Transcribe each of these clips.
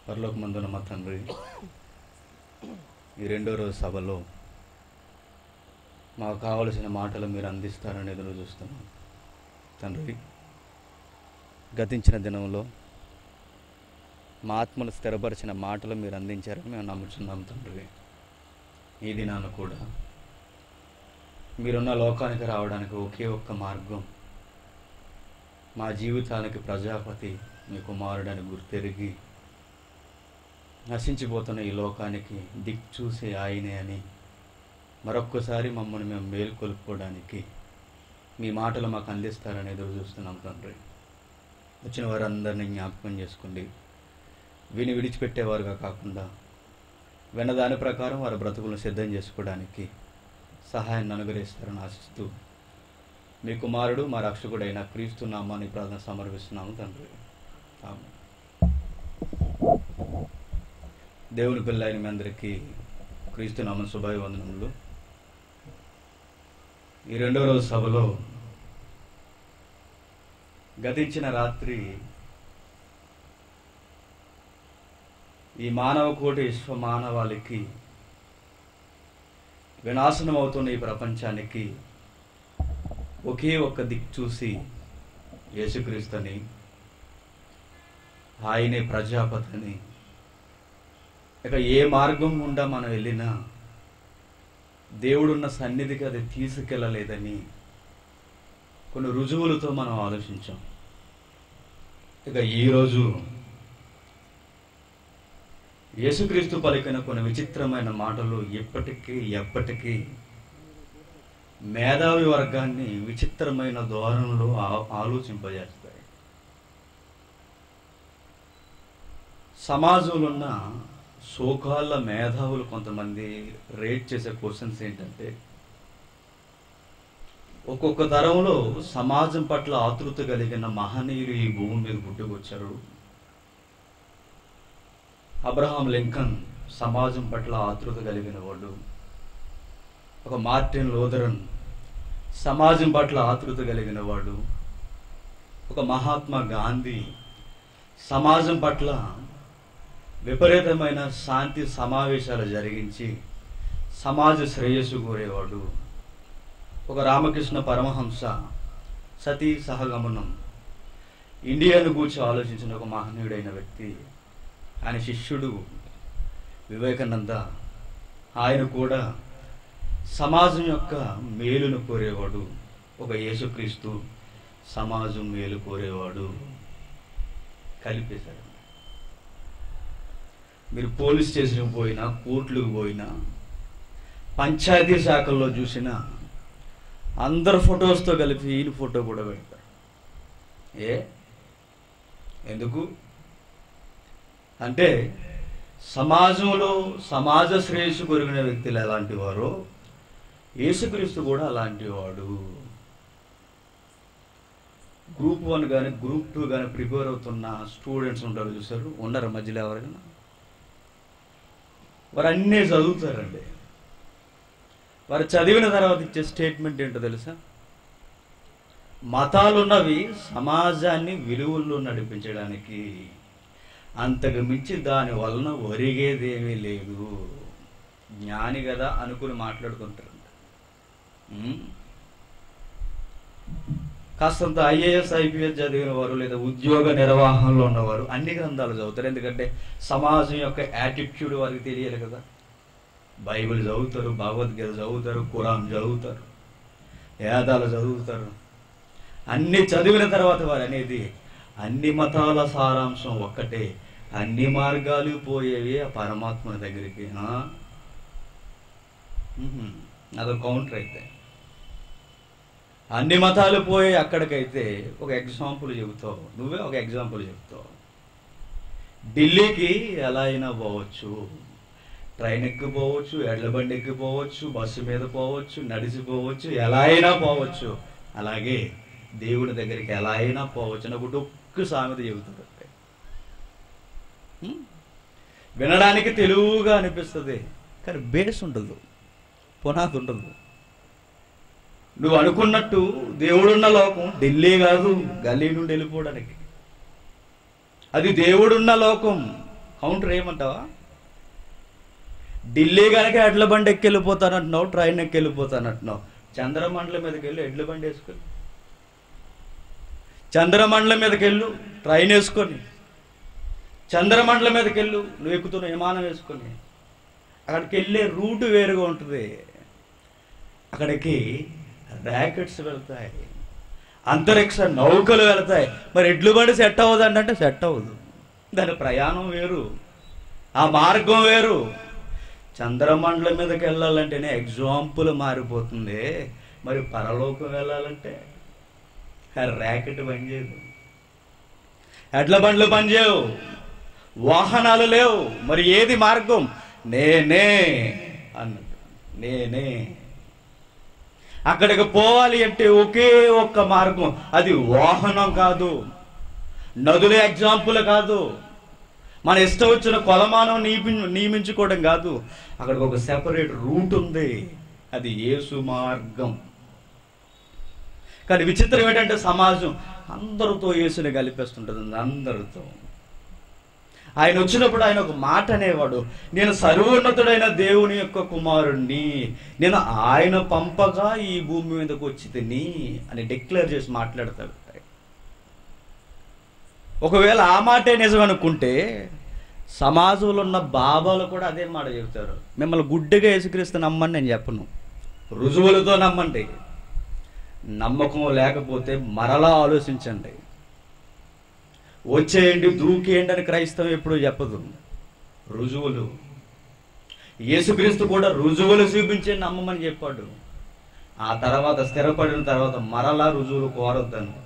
పరలోక మందున మా తండ్రి ఈ రెండో రోజు సభలో మాకు కావలసిన మాటలు మీరు అందిస్తారని ఎదురు చూస్తున్నాం తండ్రి గతించిన దినంలో మా ఆత్మలు స్థిరపరిచిన మాటలు మీరు అందించారని మేము నమ్ముతున్నాం తండ్రి ఈ దినాన కూడా మీరున్న లోకానికి రావడానికి ఒకే ఒక్క మార్గం మా జీవితానికి ప్రజాపతి మీ కుమారుడని గుర్తెరిగి నశించిపోతున్న ఈ లోకానికి దిక్ చూసే ఆయనే అని మరొక్కసారి మమ్మల్ని మేము మేల్కొల్పుకోవడానికి మీ మాటలు మాకు అందిస్తారని ఎదురు చూస్తున్నాం తండ్రి వచ్చిన వారందరినీ జ్ఞాపకం చేసుకోండి విని విడిచిపెట్టేవారుగా కాకుండా విన్న దాని ప్రకారం వారి బ్రతుకులను సిద్ధం చేసుకోవడానికి సహాయాన్ని అనుగ్రహిస్తారని ఆశిస్తూ మీ కుమారుడు మా రక్షకుడైన క్రీస్తు నామాన్ని ప్రార్థన సమర్పిస్తున్నాము తండ్రి ఆమె దేవుని పిల్లైన మీ అందరికీ క్రీస్తు నామ శుభాభివందనములు ఈ రెండో రోజు సభలో గతించిన రాత్రి ఈ మానవ కోటి విశ్వ మానవాళికి వినాశనం అవుతున్న ఈ ప్రపంచానికి ఒకే ఒక్క దిక్కు చూసి యేసుక్రీస్తుని ఆయనే ప్రజాపతిని ఇక ఏ మార్గం గుండా మనం వెళ్ళినా దేవుడున్న సన్నిధికి అది తీసుకెళ్ళలేదని కొన్ని రుజువులతో మనం ఆలోచించాం ఇక ఈరోజు యేసుక్రీస్తు పలికిన కొన్ని విచిత్రమైన మాటలు ఎప్పటికీ ఎప్పటికీ మేధావి వర్గాన్ని విచిత్రమైన ధోరణిలో ఆ- ఆలోచింపజేస్తాయి సమాజంలో ఉన్న సోకాళ్ళ మేధావులు కొంతమంది రేట్ చేసే క్వశ్చన్స్ ఏంటంటే ఒక్కొక్క తరంలో సమాజం పట్ల ఆతృత కలిగిన మహనీయులు ఈ భూమి మీద పుట్టుకొచ్చారు అబ్రహాం లింకన్ సమాజం పట్ల ఆతృత కలిగిన వాడు ఒక మార్టిన్ లోదరన్ సమాజం పట్ల ఆతృత కలిగిన వాడు ఒక మహాత్మా గాంధీ సమాజం పట్ల విపరీతమైన శాంతి సమావేశాలు జరిగించి సమాజ శ్రేయస్సు కోరేవాడు ఒక రామకృష్ణ పరమహంస సతీ సహగమనం ఇండియాను గూర్చి ఆలోచించిన ఒక మహనీయుడైన వ్యక్తి ఆయన శిష్యుడు వివేకానంద ఆయన కూడా సమాజం యొక్క మేలును కోరేవాడు ఒక యేసుక్రీస్తు సమాజం మేలు కోరేవాడు కలిపేశాడు మీరు పోలీస్ స్టేషన్కి పోయినా కోర్టులకు పోయినా పంచాయతీ శాఖల్లో చూసినా అందరు ఫొటోస్తో కలిపి ఈయన ఫోటో కూడా పెడతారు ఏ ఎందుకు అంటే సమాజంలో సమాజ శ్రేయస్సు కొరిగిన వ్యక్తులు ఎలాంటి వారో యేసుక్రీస్తు కూడా అలాంటి వాడు గ్రూప్ వన్ కానీ గ్రూప్ టూ కానీ ప్రిపేర్ అవుతున్న స్టూడెంట్స్ ఉంటారు చూసారు ఉన్నారు మధ్యలో ఎవరైనా వారు అన్నీ చదువుతారండి వారు చదివిన తర్వాత ఇచ్చే స్టేట్మెంట్ ఏంటో తెలుసా మతాలు ఉన్నవి సమాజాన్ని విలువల్లో నడిపించడానికి అంతకు మించి దాని వలన ఒరిగేదేమీ లేదు జ్ఞాని కదా అనుకుని మాట్లాడుకుంటారు ఉమ్. కాస్తంత ఐఏఎస్ ఐపీఎస్ చదివిన వారు లేదా ఉద్యోగ నిర్వహణలో ఉన్నవారు అన్ని గ్రంథాలు చదువుతారు ఎందుకంటే సమాజం యొక్క యాటిట్యూడ్ వారికి తెలియాలి కదా బైబిల్ చదువుతారు భగవద్గీత చదువుతారు ఖురాన్ చదువుతారు వేదాలు చదువుతారు అన్ని చదివిన తర్వాత వారు అనేది అన్ని మతాల సారాంశం ఒక్కటే అన్ని మార్గాలు పోయేవి ఆ పరమాత్మ దగ్గరికి ఆ? మ్హూ. అదొక కౌంటర్ అయితే అన్ని మతాలు పోయి అక్కడికైతే ఒక ఎగ్జాంపుల్ చెబుతావు నువ్వే ఒక ఎగ్జాంపుల్ చెప్తావు ఢిల్లీకి ఎలా అయినా పోవచ్చు ట్రైన్ ఎక్కిపోవచ్చు ఎడ్ల బండి ఎక్కిపోవచ్చు బస్సు మీద పోవచ్చు నడిచిపోవచ్చు ఎలా అయినా పోవచ్చు అలాగే దేవుడి దగ్గరికి ఎలా అయినా పోవచ్చు అని ఒకటి ఒక్క సామెత చెబుతాడు హ్మ్? వినడానికి తెలుగుగా అనిపిస్తుంది కానీ బేస్ ఉండదు పునాది ఉండదు నువ్వు అనుకున్నట్టు దేవుడున్న లోకం ఢిల్లీ కాదు గల్లీ నుండి వెళ్ళిపోవడానికి అది దేవుడున్న లోకం కౌంటర్ ఏమంటావా ఢిల్లీ కనుక ఎడ్ల బండి ఎక్కి వెళ్ళిపోతానంటున్నావు ట్రైన్ ఎక్కి వెళ్ళిపోతానంటున్నావు చంద్రమండలం మీదకి వెళ్ళి ఎడ్ల బండి వేసుకొని చంద్రమండలం మీదకి వెళ్ళు ట్రైన్ వేసుకొని చంద్రమండలం మీదకి వెళ్ళు నువ్వు ఎక్కుతున్న విమానం వేసుకొని అక్కడికి వెళ్ళే రూట్ వేరుగా ఉంటుంది అక్కడికి ర్యాకెట్స్ వెళ్తాయి అంతరిక్ష నౌకలు వెళ్తాయి మరి ఎడ్లు బండి సెట్ అవ్వదు అంటే సెట్ అవ్వదు దాని ప్రయాణం వేరు ఆ మార్గం వేరు చంద్రమండలం మీదకి వెళ్ళాలంటేనే ఎగ్జాంపుల్ మారిపోతుంది మరి పరలోకం వెళ్ళాలంటే ఆ ర్యాకెట్ పనిచేయదు ఎడ్ల బండ్లు పనిచేయవు వాహనాలు లేవు మరి ఏది మార్గం నేనే అన్నట్టు నేనే అక్కడికి పోవాలి అంటే ఒకే ఒక్క మార్గం అది వాహనం కాదు నదుల ఎగ్జాంపుల్ కాదు మన ఇష్టం వచ్చిన కొలమానం నియమి నియమించుకోవడం కాదు అక్కడికి ఒక సెపరేట్ రూట్ ఉంది అది యేసు మార్గం కానీ విచిత్రం ఏంటంటే సమాజం అందరితో యేసుని కలిపేస్తుంటుంది అందరితో ఆయన వచ్చినప్పుడు ఆయన ఒక మాట అనేవాడు నేను సర్వోన్నతుడైన దేవుని యొక్క కుమారుణ్ణి నేను ఆయన పంపగా ఈ భూమి మీదకి వచ్చి తిని అని డిక్లేర్ చేసి మాట్లాడతాడు ఒకవేళ ఆ మాటే నిజం అనుకుంటే సమాజంలో ఉన్న బాబాలు కూడా అదే మాట చెబుతారు మిమ్మల్ని గుడ్డిగా యేసుక్రీస్తు నమ్మని నేను చెప్పను రుజువులతో నమ్మండి నమ్మకం లేకపోతే మరలా ఆలోచించండి వచ్చేయండి దూకేయండి అని క్రైస్తవం ఎప్పుడు చెప్పదు రుజువులు యేసుక్రీస్తు కూడా రుజువులు చూపించే నమ్మమని చెప్పాడు ఆ తర్వాత స్థిరపడిన తర్వాత మరలా రుజువులు కోరొద్దు అన్నాడు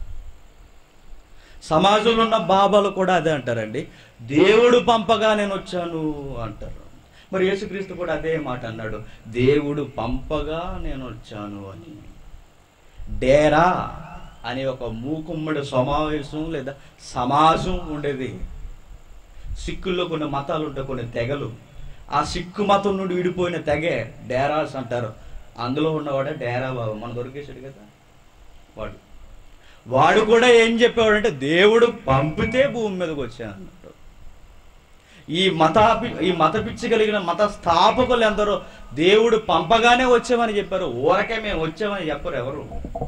సమాజంలో ఉన్న బాబాలు కూడా అదే అంటారండి దేవుడు పంపగా నేను వచ్చాను అంటారు మరి యేసుక్రీస్తు కూడా అదే మాట అన్నాడు దేవుడు పంపగా నేను వచ్చాను అని డేరా అనే ఒక మూకుమ్మడి సమావేశం లేదా సమాజం ఉండేది సిక్కుల్లో కొన్ని మతాలు ఉంటాయి కొన్ని తెగలు ఆ సిక్కు మతం నుండి విడిపోయిన తెగే డేరాస్ అంటారు అందులో ఉన్నవాడే డేరా బాబు మన దొరికేసాడు కదా వాడు వాడు కూడా ఏం చెప్పేవాడంటే దేవుడు పంపితే భూమి మీదకి వచ్చాను అన్నాడు ఈ మత ఈ మత పిచ్చి కలిగిన మత స్థాపకులు ఎందరో దేవుడు పంపగానే వచ్చామని చెప్పారు ఊరకే మేము వచ్చామని చెప్పరు ఎవరు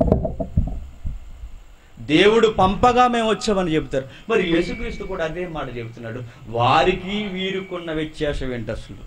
దేవుడు పంపగా మేము వచ్చామని చెబుతారు మరి యేసుక్రీస్తు కూడా అదే మాట చెబుతున్నాడు వారికి వీరికున్న వ్యత్యాసం ఏంటి అసలు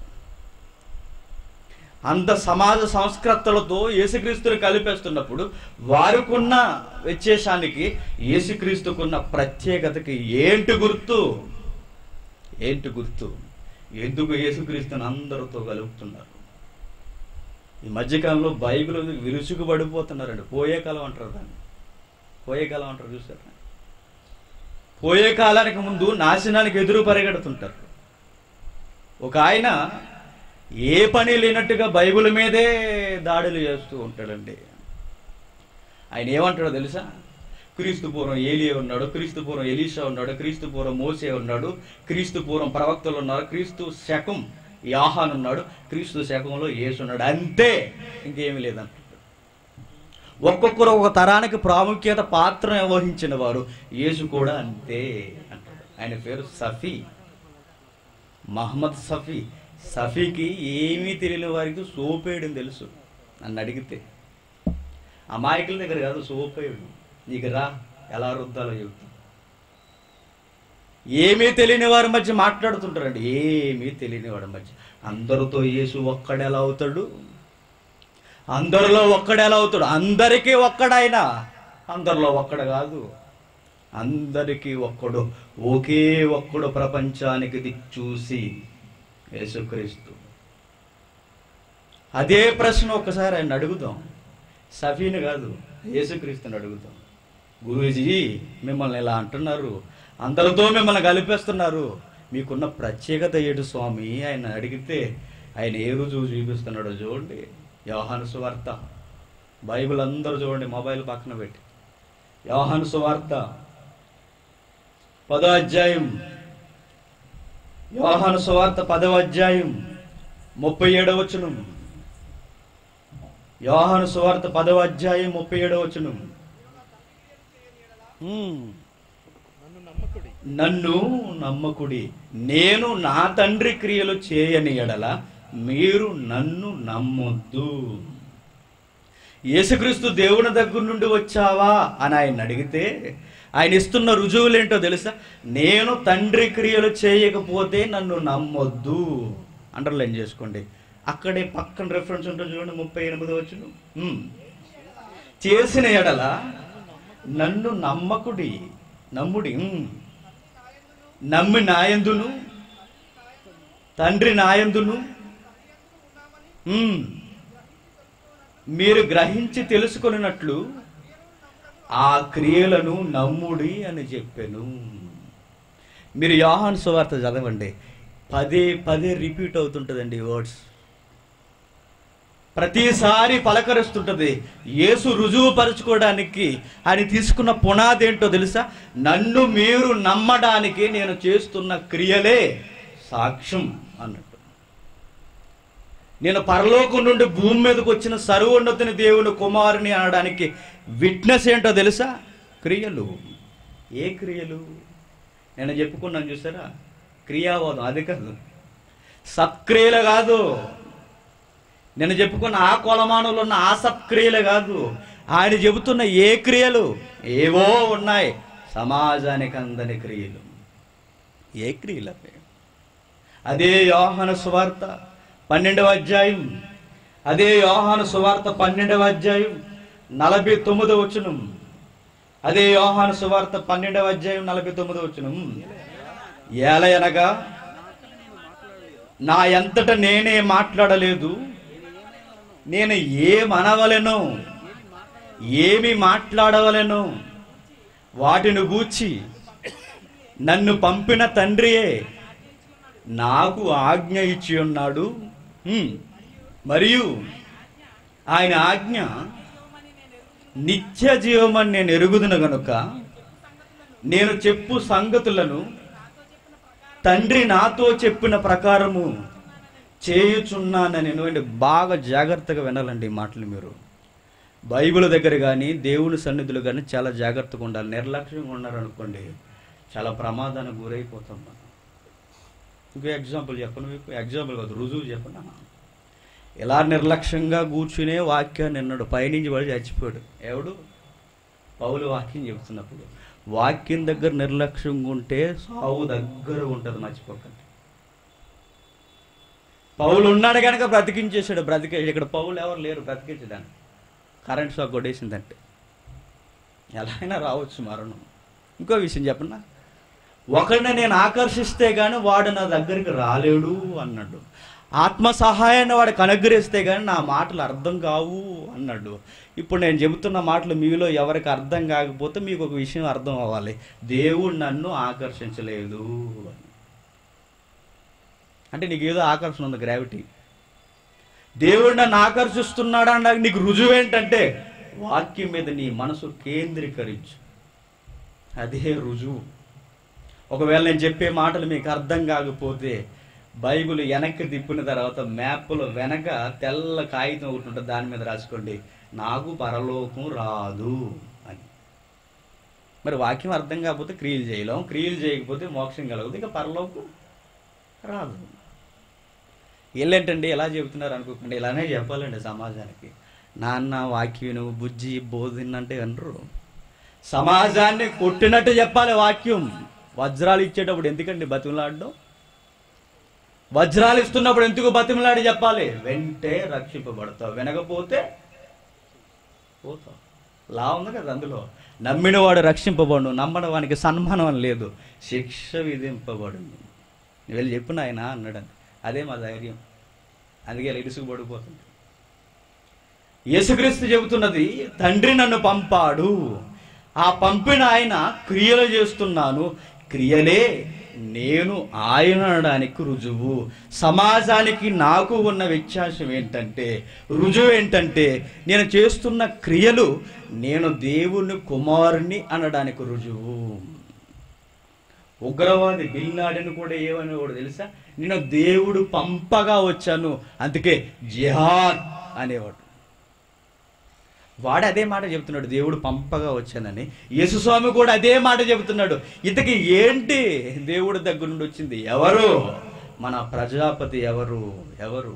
అంత సమాజ సంస్కర్తలతో యేసుక్రీస్తుని కలిపేస్తున్నప్పుడు వారికున్న వ్యత్యాసానికి యేసుక్రీస్తుకున్న ప్రత్యేకతకి ఏంటి గుర్తు ఏంటి గుర్తు ఎందుకు యేసుక్రీస్తుని అందరితో కలుపుతున్నారు ఈ మధ్యకాలంలో బైబిల్ విరుచుకు పడిపోతున్నారండి పోయే కాలం అంటారు దాన్ని పోయే కాలం అంటారు చూసారా పోయే కాలానికి ముందు నాశనానికి ఎదురు పరిగెడుతుంటారు ఒక ఆయన ఏ పని లేనట్టుగా బైబిల్ మీదే దాడులు చేస్తూ ఉంటాడండి ఆయన ఏమంటాడో తెలుసా క్రీస్తు పూర్వం ఏలియా ఉన్నాడు క్రీస్తు పూర్వం ఎలీషా ఉన్నాడు క్రీస్తు పూర్వం మోసే ఉన్నాడు క్రీస్తు పూర్వం ప్రవక్తలు ఉన్నారు క్రీస్తు శకం యాహాన్ ఉన్నాడు క్రీస్తు శకంలో యేసు ఉన్నాడు అంతే ఇంకేమీ లేదంటాడు ఒక్కొక్కరు ఒక తరానికి ప్రాముఖ్యత పాత్ర వహించిన వారు యేసు కూడా అంతే అంటాడు ఆయన పేరు సఫీ మహమ్మద్ సఫీ సఫీకి ఏమీ తెలియని వారికి సోపేయడం తెలుసు నన్ను అడిగితే అమాయకుల దగ్గర కాదు సోపేయడం నీకు రా ఎలా రుద్దాలో చెబుతా ఏమీ తెలియని వారి మధ్య మాట్లాడుతుంటారండి ఏమీ తెలియని వాడి మధ్య అందరితో యేసు ఒక్కడెలా అవుతాడు అందరిలో ఒక్కడెలా అవుతాడు అందరికీ ఒక్కడైన అందరిలో ఒక్కడు కాదు అందరికీ ఒక్కడు ఒకే ఒక్కడు ప్రపంచానికి దిక్చూసి యేసుక్రీస్తు అదే ప్రశ్న ఒక్కసారి ఆయన అడుగుదాం సఫీని కాదు యేసుక్రీస్తుని అడుగుదాం గురూజీ మిమ్మల్ని ఇలా అంటున్నారు అందరితో మిమ్మల్ని కలిపేస్తున్నారు మీకున్న ప్రత్యేకత ఏడు స్వామి ఆయన అడిగితే ఆయన ఏ రుజువు చూపిస్తున్నాడో చూడండి యోహాను సువార్త బైబిల్ అందరూ చూడండి మొబైల్ పక్కన పెట్టి యోహాను సువార్త పదో అధ్యాయం యోహాను సువార్త పదవ అధ్యాయం ముప్పై ఏడవ వచనం యోహాను సువార్త పదవ అధ్యాయం ముప్పై ఏడవ వచనం ఉమ్. నన్ను నమ్మకుడి నన్ను నమ్మకుడి నేను నా తండ్రి క్రియలు చేయని ఎడల మీరు నన్ను నమ్మొద్దు యేసుక్రీస్తు దేవుని దగ్గర నుండి వచ్చావా అని ఆయన అడిగితే ఆయన ఇస్తున్న రుజువులేంటో తెలుసా నేను తండ్రి క్రియలు చేయకపోతే నన్ను నమ్మొద్దు అండర్లైన్ చేసుకోండి అక్కడే పక్కన రెఫరెన్స్ ఉంటుంది చూడండి ముప్పై ఎనిమిది వచ్చును ఉమ్. చేసిన ఎడల నన్ను నమ్మకుడి నమ్ముడి ఉమ్. నమ్మి నాయందును తండ్రి నాయందును ఉమ్. మీరు గ్రహించి తెలుసుకొనినట్లు ఆ క్రియలను నమ్ముడి అని చెప్పాను మీరు యోహాను సువార్త చదవండి పదే పదే రిపీట్ అవుతుంటుందండి ఈ వర్డ్స్ ప్రతిసారి పలకరిస్తుంటది యేసు రుజువు పరుచుకోవడానికి ఆయన తీసుకున్న పునాది ఏంటో తెలుసా నన్ను మీరు నమ్మడానికి నేను చేస్తున్న క్రియలే సాక్ష్యం అన్నట్టు నేను పరలోకం నుండి భూమి మీదకి వచ్చిన సర్వోన్నతిని దేవుని కుమారుని అనడానికి విట్నెస్ ఏంటో తెలుసా క్రియలు ఏ క్రియలు నేను చెప్పుకున్నాను చూసారా క్రియావాదం అది కాదు సత్క్రియలు కాదు నేను చెప్పుకున్న ఆ కొలమానంలో ఉన్న ఆ సత్క్రియలు కాదు ఆయన చెబుతున్న ఏ క్రియలు ఏవో ఉన్నాయి సమాజానికి అందని క్రియలు ఏ క్రియలు అవి అదే యోహాను సువార్త పన్నెండవ అధ్యాయం అదే యోహాను సువార్త పన్నెండవ అధ్యాయం నలభై తొమ్మిదవ వచనం అదే యోహాను సువార్త పన్నెండవ అధ్యాయం నలభై తొమ్మిదవ వచనం ఏలయనగా నా ఎంతట నేనే మాట్లాడలేదు నేను ఏమనవలెను ఏమి మాట్లాడవలెను వాటిని గూర్చి నన్ను పంపిన తండ్రియే నాకు ఆజ్ఞ ఇచ్చి ఉన్నాడు హ్మ్. మరియు ఆయన ఆజ్ఞ నిత్య జీవమని నేను ఎరుగుదును గనుక నేను చెప్పు సంగతులను తండ్రి నాతో చెప్పిన ప్రకారము చేయుచున్నానని నేను బాగా జాగ్రత్తగా వినాలండి ఈ మాటలు మీరు బైబిల్ దగ్గర కానీ దేవుని సన్నిధులు కానీ చాలా జాగ్రత్తగా ఉండాలి నిర్లక్ష్యంగా ఉన్నారనుకోండి చాలా ప్రమాదానికి గురైపోతాం మనం ఇంకో ఎగ్జాంపుల్ చెప్పను మీకు ఎగ్జాంపుల్ కాదు రుజువు చెప్పనా ఇలా నిర్లక్ష్యంగా కూర్చునే వాక్యాన్ని నిన్నడు పైనుంచి పడి చచ్చిపోయాడు ఎవడు పౌలు వాక్యం చెబుతున్నప్పుడు వాక్యం దగ్గర నిర్లక్ష్యంగా ఉంటే సావు దగ్గర ఉంటుంది మర్చిపోకండి పౌలు ఉన్నాడు కనుక బ్రతికించేశాడు బ్రతికే ఇక్కడ పౌలు ఎవరు లేరు బ్రతికించడానికి కరెంట్ షాక్ కొట్టేసిందంటే ఎలా అయినా రావచ్చు మరణం ఇంకో విషయం చెప్పనా ఒకరిని నేను ఆకర్షిస్తే గాని వాడు నా దగ్గరికి రాలేడు అన్నాడు ఆత్మ సహాయాన్ని వాడికి అనుగ్రహిస్తే గాని నా మాటలు అర్థం కావు అన్నాడు ఇప్పుడు నేను చెబుతున్న మాటలు మీలో ఎవరికి అర్థం కాకపోతే మీకు ఒక విషయం అర్థం అవ్వాలి దేవుడు నన్ను ఆకర్షించలేదు అని అంటే నీకు ఏదో ఆకర్షణ ఉంది గ్రావిటీ దేవుడు నన్ను ఆకర్షిస్తున్నాడు అన్నాక నీకు రుజువు ఏంటంటే వాక్యం మీద నీ మనసు కేంద్రీకరించు అదే రుజువు ఒకవేళ నేను చెప్పే మాటలు మీకు అర్థం కాకపోతే బైబిల్ వెనక్కి తిప్పిన తర్వాత మ్యాప్లో వెనక తెల్ల కాగితం ఒకటి ఉంటుంది దాని మీద రాసుకోండి నాకు పరలోకం రాదు అని మరి వాక్యం అర్థం కాకపోతే క్రియలు చేయలేం క్రియలు చేయకపోతే మోక్షం కలగదు ఇక పరలోకం రాదు వీళ్ళేంటండి ఎలా చెబుతున్నారు అనుకోకండి ఇలానే చెప్పాలండి సమాజానికి నాన్న వాక్యం నువ్వు బుజ్జి బోధిన్నంటే అనరు సమాజాన్ని కొట్టినట్టు చెప్పాలి వాక్యం వజ్రాలు ఇచ్చేటప్పుడు ఎందుకండి బతిమలాడడం వజ్రాలు ఇస్తున్నప్పుడు ఎందుకు బతిమలాడి చెప్పాలి వెంటే రక్షింపబడతావు వినకపోతే పోతావు లా ఉంది కదా అందులో నమ్మినవాడు రక్షింపబడు నమ్మని వానికి సన్మానం అని లేదు శిక్ష విధింపబడు నువ్వు వెళ్ళి చెప్పు నాయన అన్నాడు అదే మా ధైర్యం అందుకే ఇలా ఇరుసుకు పడిపోతుంది యేసుక్రీస్తు చెబుతున్నది తండ్రి నన్ను పంపాడు ఆ పంపిన ఆయన క్రియలు చేస్తున్నాను క్రియలే నేను ఆయన అనడానికి రుజువు సమాజానికి నాకు ఉన్న వ్యత్యాసం ఏంటంటే రుజువు ఏంటంటే నేను చేస్తున్న క్రియలు నేను దేవుని కుమారుని అనడానికి రుజువు ఉగ్రవాది బిల్లాడిని కూడా ఏమనేవాడు తెలుసా నేను దేవుడు పంపగా వచ్చాను అందుకే జిహాద్ అనేవాడు వాడు అదే మాట చెబుతున్నాడు దేవుడు పంపగా వచ్చానని యేసుస్వామి కూడా అదే మాట చెబుతున్నాడు ఇంతకీ ఏంటి దేవుడి దగ్గర నుండి వచ్చింది ఎవరు మన ప్రజాపతి ఎవరు ఎవరు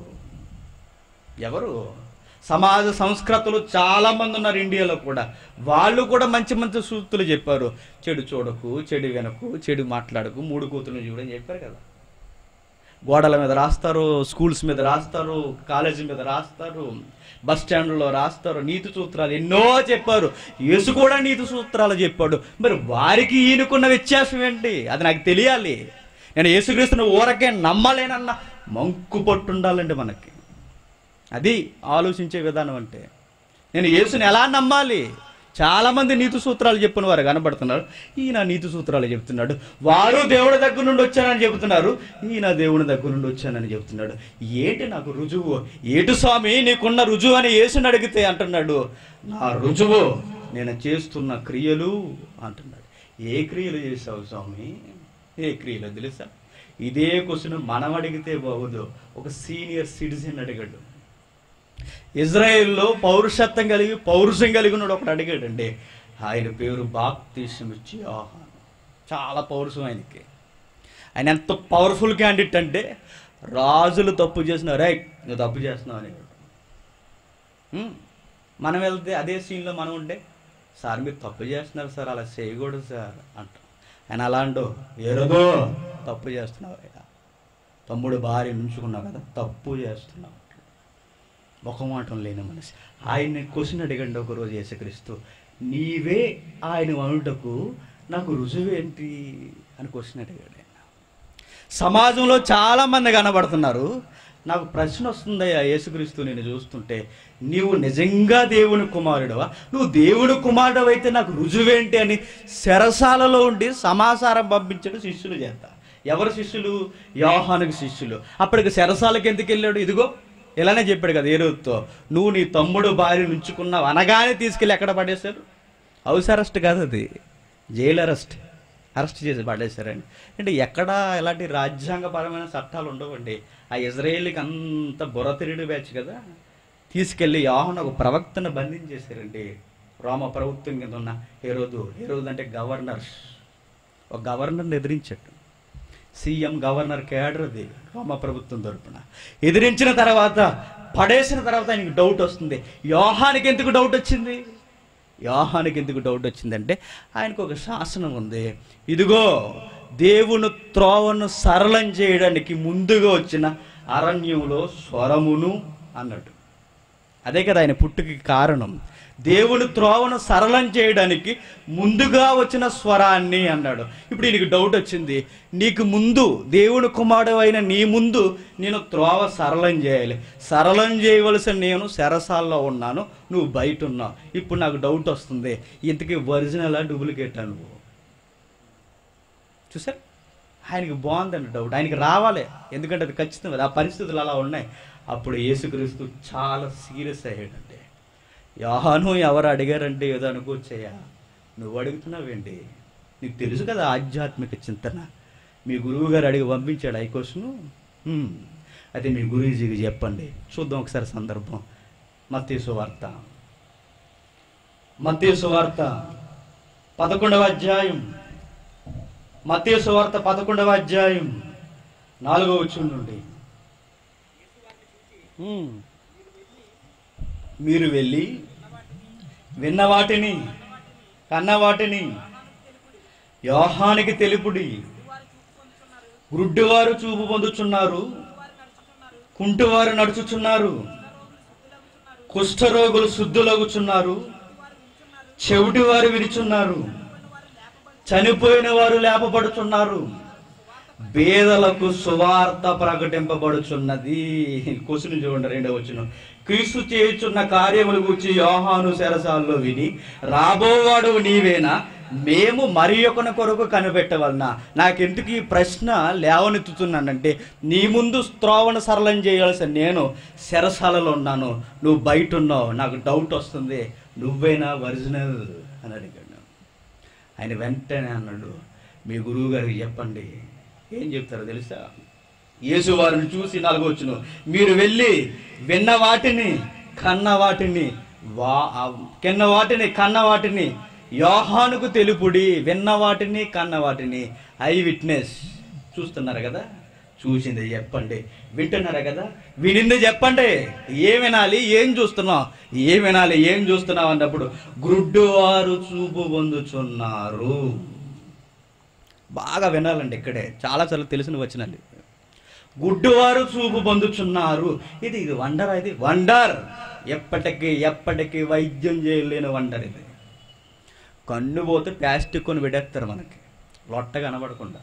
ఎవరు సమాజ సంస్కృతులు చాలా మంది ఉన్నారు ఇండియాలో కూడా వాళ్ళు కూడా మంచి మంచి సూక్తులు చెప్పారు చెడు చూడకు చెడు వెనకు చెడు మాట్లాడకు మూడు కూతురు చూడని చెప్పారు కదా గోడల మీద రాస్తారు స్కూల్స్ మీద రాస్తారు కాలేజీ మీద రాస్తారు బస్ స్టాండ్లో రాస్తారు నీతి సూత్రాలు ఎన్నో చెప్పారు యేసు కూడా నీతి సూత్రాలు చెప్పాడు మరి వారికి ఈయనకున్న వ్యత్యాసం ఏంటి అది నాకు తెలియాలి నేను యేసుక్రీస్తుని ఊరకే నమ్మలేనన్న మంకు పట్టుండాలండి మనకి అది ఆలోచించే విధానం అంటే నేను యేసుని ఎలా నమ్మాలి చాలామంది నీతి సూత్రాలు చెప్పిన వారు కనబడుతున్నారు ఈయన నీతి సూత్రాలు చెప్తున్నాడు వారు దేవుడి దగ్గర నుండి వచ్చానని చెబుతున్నారు ఈయన దేవుని దగ్గర నుండి వచ్చానని చెబుతున్నాడు ఏంటి నాకు రుజువు ఏటు స్వామి నీకున్న రుజువు అని యేసుని అడిగితే అంటున్నాడు నా రుజువు నేను చేస్తున్న క్రియలు అంటున్నాడు ఏ క్రియలు చేశావు స్వామి ఏ క్రియలు తెలుసా ఇదే క్వశ్చన్ మనం అడిగితే బాగుదు ఒక సీనియర్ సిటిజన్ అడిగాడు ఇజ్రాయెల్లో పౌరుషత్వం కలిగి పౌరుషం కలిగి ఉన్నాడు ఒకడు అడిగాడండి ఆయన పేరు బాప్తీసం ఇచ్చి యోహాను చాలా పౌరుషం ఆయనకి ఆయన ఎంత పవర్ఫుల్ క్యాండిడేట్ అంటే రాజులు తప్పు చేసిన రే నువ్వు తప్పు చేస్తున్నావు అనేవాడు ఉమ్, మనం వెళ్తే అదే సీన్లో మనం ఉంటే సార్ మీరు తప్పు చేస్తున్నారు సార్ అలా చేయకూడదు సార్ అంటాం ఆయన అలా అంటూ ఎరుగో తప్పు చేస్తున్నావు అయ్యా తమ్ముడు భార్య నుంచుకున్నావు కదా తప్పు చేస్తున్నావు ముఖమాటం లేని మనిషి ఆయన్ని క్వశ్చన్ అడిగండి ఒకరోజు యేసుక్రీస్తు నీవే ఆయన అనుటకు నాకు రుజువేంటి అని క్వశ్చన్ అడిగాడు ఆయన సమాజంలో చాలా మంది కనబడుతున్నారు నాకు ప్రశ్న వస్తుందయ్యా యేసుక్రీస్తు నేను చూస్తుంటే నీవు నిజంగా దేవుని కుమారుడవా నువ్వు దేవుని కుమారుడు అయితే నాకు రుజువేంటి అని శరసాలలో ఉండి సమాచారం పంపించడం శిష్యులు చేత ఎవరు శిష్యులు యోహానుకి శిష్యులు అప్పటికి శరసాలకు ఎందుకు వెళ్ళాడు ఇదిగో ఇలానే చెప్పాడు కదా ఏ రోజుతో నువ్వు నీ తమ్ముడు భార్య నుంచుకున్నావు అనగానే తీసుకెళ్ళి ఎక్కడ పడేశారు హౌస్ అరెస్ట్ కాదు అది జైలు అరెస్ట్ అరెస్ట్ చేసి పడేశారండి అంటే ఎక్కడ ఎలాంటి రాజ్యాంగపరమైన చట్టాలు ఉండవండి ఆ ఇజ్రాయేల్కి అంత బుర్ర తిరిగి బ్యాచ్ కదా తీసుకెళ్ళి యోహన్ ఒక ప్రవక్తను బంధించేశారండి రోమ ప్రభుత్వం కింద ఉన్న ఏ రోజు ఏ రోజు అంటే గవర్నర్ ఒక గవర్నర్ని ఎదిరించాడు సీఎం గవర్నర్ కేడర్ అది రోమ ప్రభుత్వం తరపున ఎదిరించిన తర్వాత పడేసిన తర్వాత ఆయనకి డౌట్ వస్తుంది యోహానికి ఎందుకు డౌట్ వచ్చింది యోహానికి ఎందుకు డౌట్ వచ్చిందంటే ఆయనకు ఒక శాసనం ఉంది ఇదిగో దేవుని త్రోవను సరళం చేయడానికి ముందుగా వచ్చిన అరణ్యంలో స్వరమును అన్నాడు అదే కదా ఆయన పుట్టుకి కారణం దేవుని త్రోవను సరళం చేయడానికి ముందుగా వచ్చిన స్వరాన్ని అన్నాడు ఇప్పుడు ఈయనకి డౌట్ వచ్చింది నీకు ముందు దేవుని కుమారుడు అయిన నీ ముందు నేను త్రోవ సరళం చేయాలి సరళం చేయవలసిన నేను శరసాల్లో ఉన్నాను నువ్వు బయట ఉన్నావు ఇప్పుడు నాకు డౌట్ వస్తుంది ఇంతకీ ఒరిజినలా డూప్లికేటా నువ్వు చూసారు ఆయనకి బాగుందండి డౌట్ ఆయనకి రావాలి ఎందుకంటే అది ఖచ్చితం కదా ఆ పరిస్థితులు అలా ఉన్నాయి అప్పుడు యేసుక్రీస్తు చాలా సీరియస్ అయ్యాడండి యోహాను ఎవరు అడిగారంటే ఏదో అనుకోవచ్చయ్యా నువ్వు అడుగుతున్నావేంటి నీకు తెలుసు కదా ఆధ్యాత్మిక చింతన మీ గురువు గారు అడిగి పంపించాడు ఈ క్వశ్చను హ్మ్. అయితే మీ గురూజీకి చెప్పండి చూద్దాం ఒకసారి సందర్భం మత్తీసు వార్త మత్తీసు వార్త పదకొండవ అధ్యాయం మత్తీసు వార్త పదకొండవ అధ్యాయం నాలుగవ వచ్చి నుండి హ్మ్. మీరు వెళ్ళి విన్న వాటిని కన్న వాటిని యోహానికి తెలుపుడి గుడ్డివారు చూపు పొందుచున్నారు కుంటివారు నడుచుచున్నారు కుష్ఠరోగులు శుద్ధులగుచున్నారు చెవిటి వారు విరిచున్నారు చనిపోయిన వారు లేపబడుచున్నారు పేదలకు సువార్త ప్రకటింపబడుచున్నది క్వశ్చన్ చూడండి రెండవ వచ్చిన క్రీస్తు చేయుచున్న కార్యములు గురించి యోహాను శరసాల్లో విని రాబోవాడు నీవేనా మేము మరి ఒకని కొరకు కనిపెట్టవలన నాకెందుకు ఈ ప్రశ్న లేవనెత్తుతున్నానంటే నీ ముందు త్రోవను సరళం చేయాల్సిన నేను శరసాలలో ఉన్నాను నువ్వు బయట ఉన్నావు నాకు డౌట్ వస్తుంది నువ్వేనా ఒరిజినల్ అని అడిగాడు ఆయన వెంటనే అన్నాడు మీ గురువు గారికి చెప్పండి ఏం చెప్తారో తెలుసా యేసు వారిని చూసి నాలుగొచ్చును మీరు వెళ్ళి విన్న వాటిని కన్న వాటిని వా ఆ కిన్న వాటిని కన్న వాటిని యోహానుకు తెలుపుడి విన్న వాటిని కన్న వాటిని ఐ విట్నెస్ చూస్తున్నారు కదా చూసింది చెప్పండి వింటున్నారా కదా వినింది చెప్పండి ఏం వినాలి ఏం చూస్తున్నావు ఏం వినాలి ఏం చూస్తున్నావు అన్నప్పుడు గుడ్డువారు చూపు పొందుచున్నారు బాగా వినాలండి ఇక్కడే చాలా చాలా తెలిసిన వచ్చినండి గుడ్డువారు చూపు పొందుచున్నారు ఇది ఇది వండర్ ఇది వండర్ ఎప్పటికీ ఎప్పటికీ వైద్యం చేయలేని వండర్ ఇది కన్ను పోతే ప్లాస్టిక్ కొని పెట్టేస్తారు మనకి లొట్ట కనబడకుండా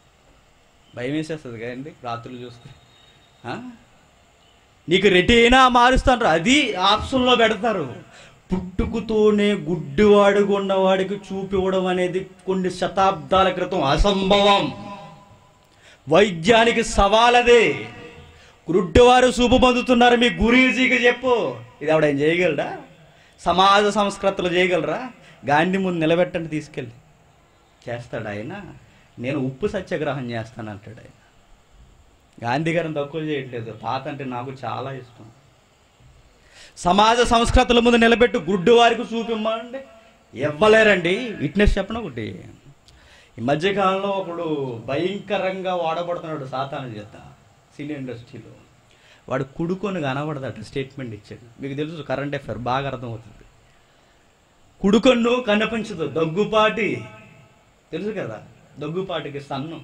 భయం వేసేస్తుంది కదండి రాత్రులు చూస్తే ఆ? నీకు రెటీనా మారుస్తాను అది ఆప్షన్లో పెడతారు పుట్టుకుతోనే గుడ్డివాడుగా ఉన్నవాడికి చూపివ్వడం అనేది కొన్ని శతాబ్దాల క్రితం అసంభవం వైద్యానికి సవాలదే గుడ్డివారు చూపు పొందుతున్నారు మీ గురీజీకి చెప్పు ఇది ఆవిడ ఏం చేయగలరా సమాజ సంస్కృతులు చేయగలరా గాంధీ ముందు నిలబెట్టండి తీసుకెళ్ళి చేస్తాడు ఆయన నేను ఉప్పు సత్యాగ్రహం చేస్తాను అంటాడు ఆయన గాంధీ గారిని తక్కువ చేయట్లేదు తాత అంటే నాకు చాలా ఇష్టం సమాజ సంస్కృతుల ముందు నిలబెట్టు గుడ్డు వారికి చూపిమ్మండి ఇవ్వలేరండి విట్నెస్ చెప్పను ఒకటి ఈ మధ్యకాలంలో ఒకడు భయంకరంగా వాడబడుతున్నాడు సాతాను చేత సినీ ఇండస్ట్రీలో వాడు కుడుకొని కనబడదట స్టేట్మెంట్ ఇచ్చాడు మీకు తెలుసు కరెంట్ అఫేర్ బాగా అర్థమవుతుంది కుడుకొన్ను కనిపించదు దగ్గుపాటి తెలుసు కదా దగ్గుపాటికి సన్ను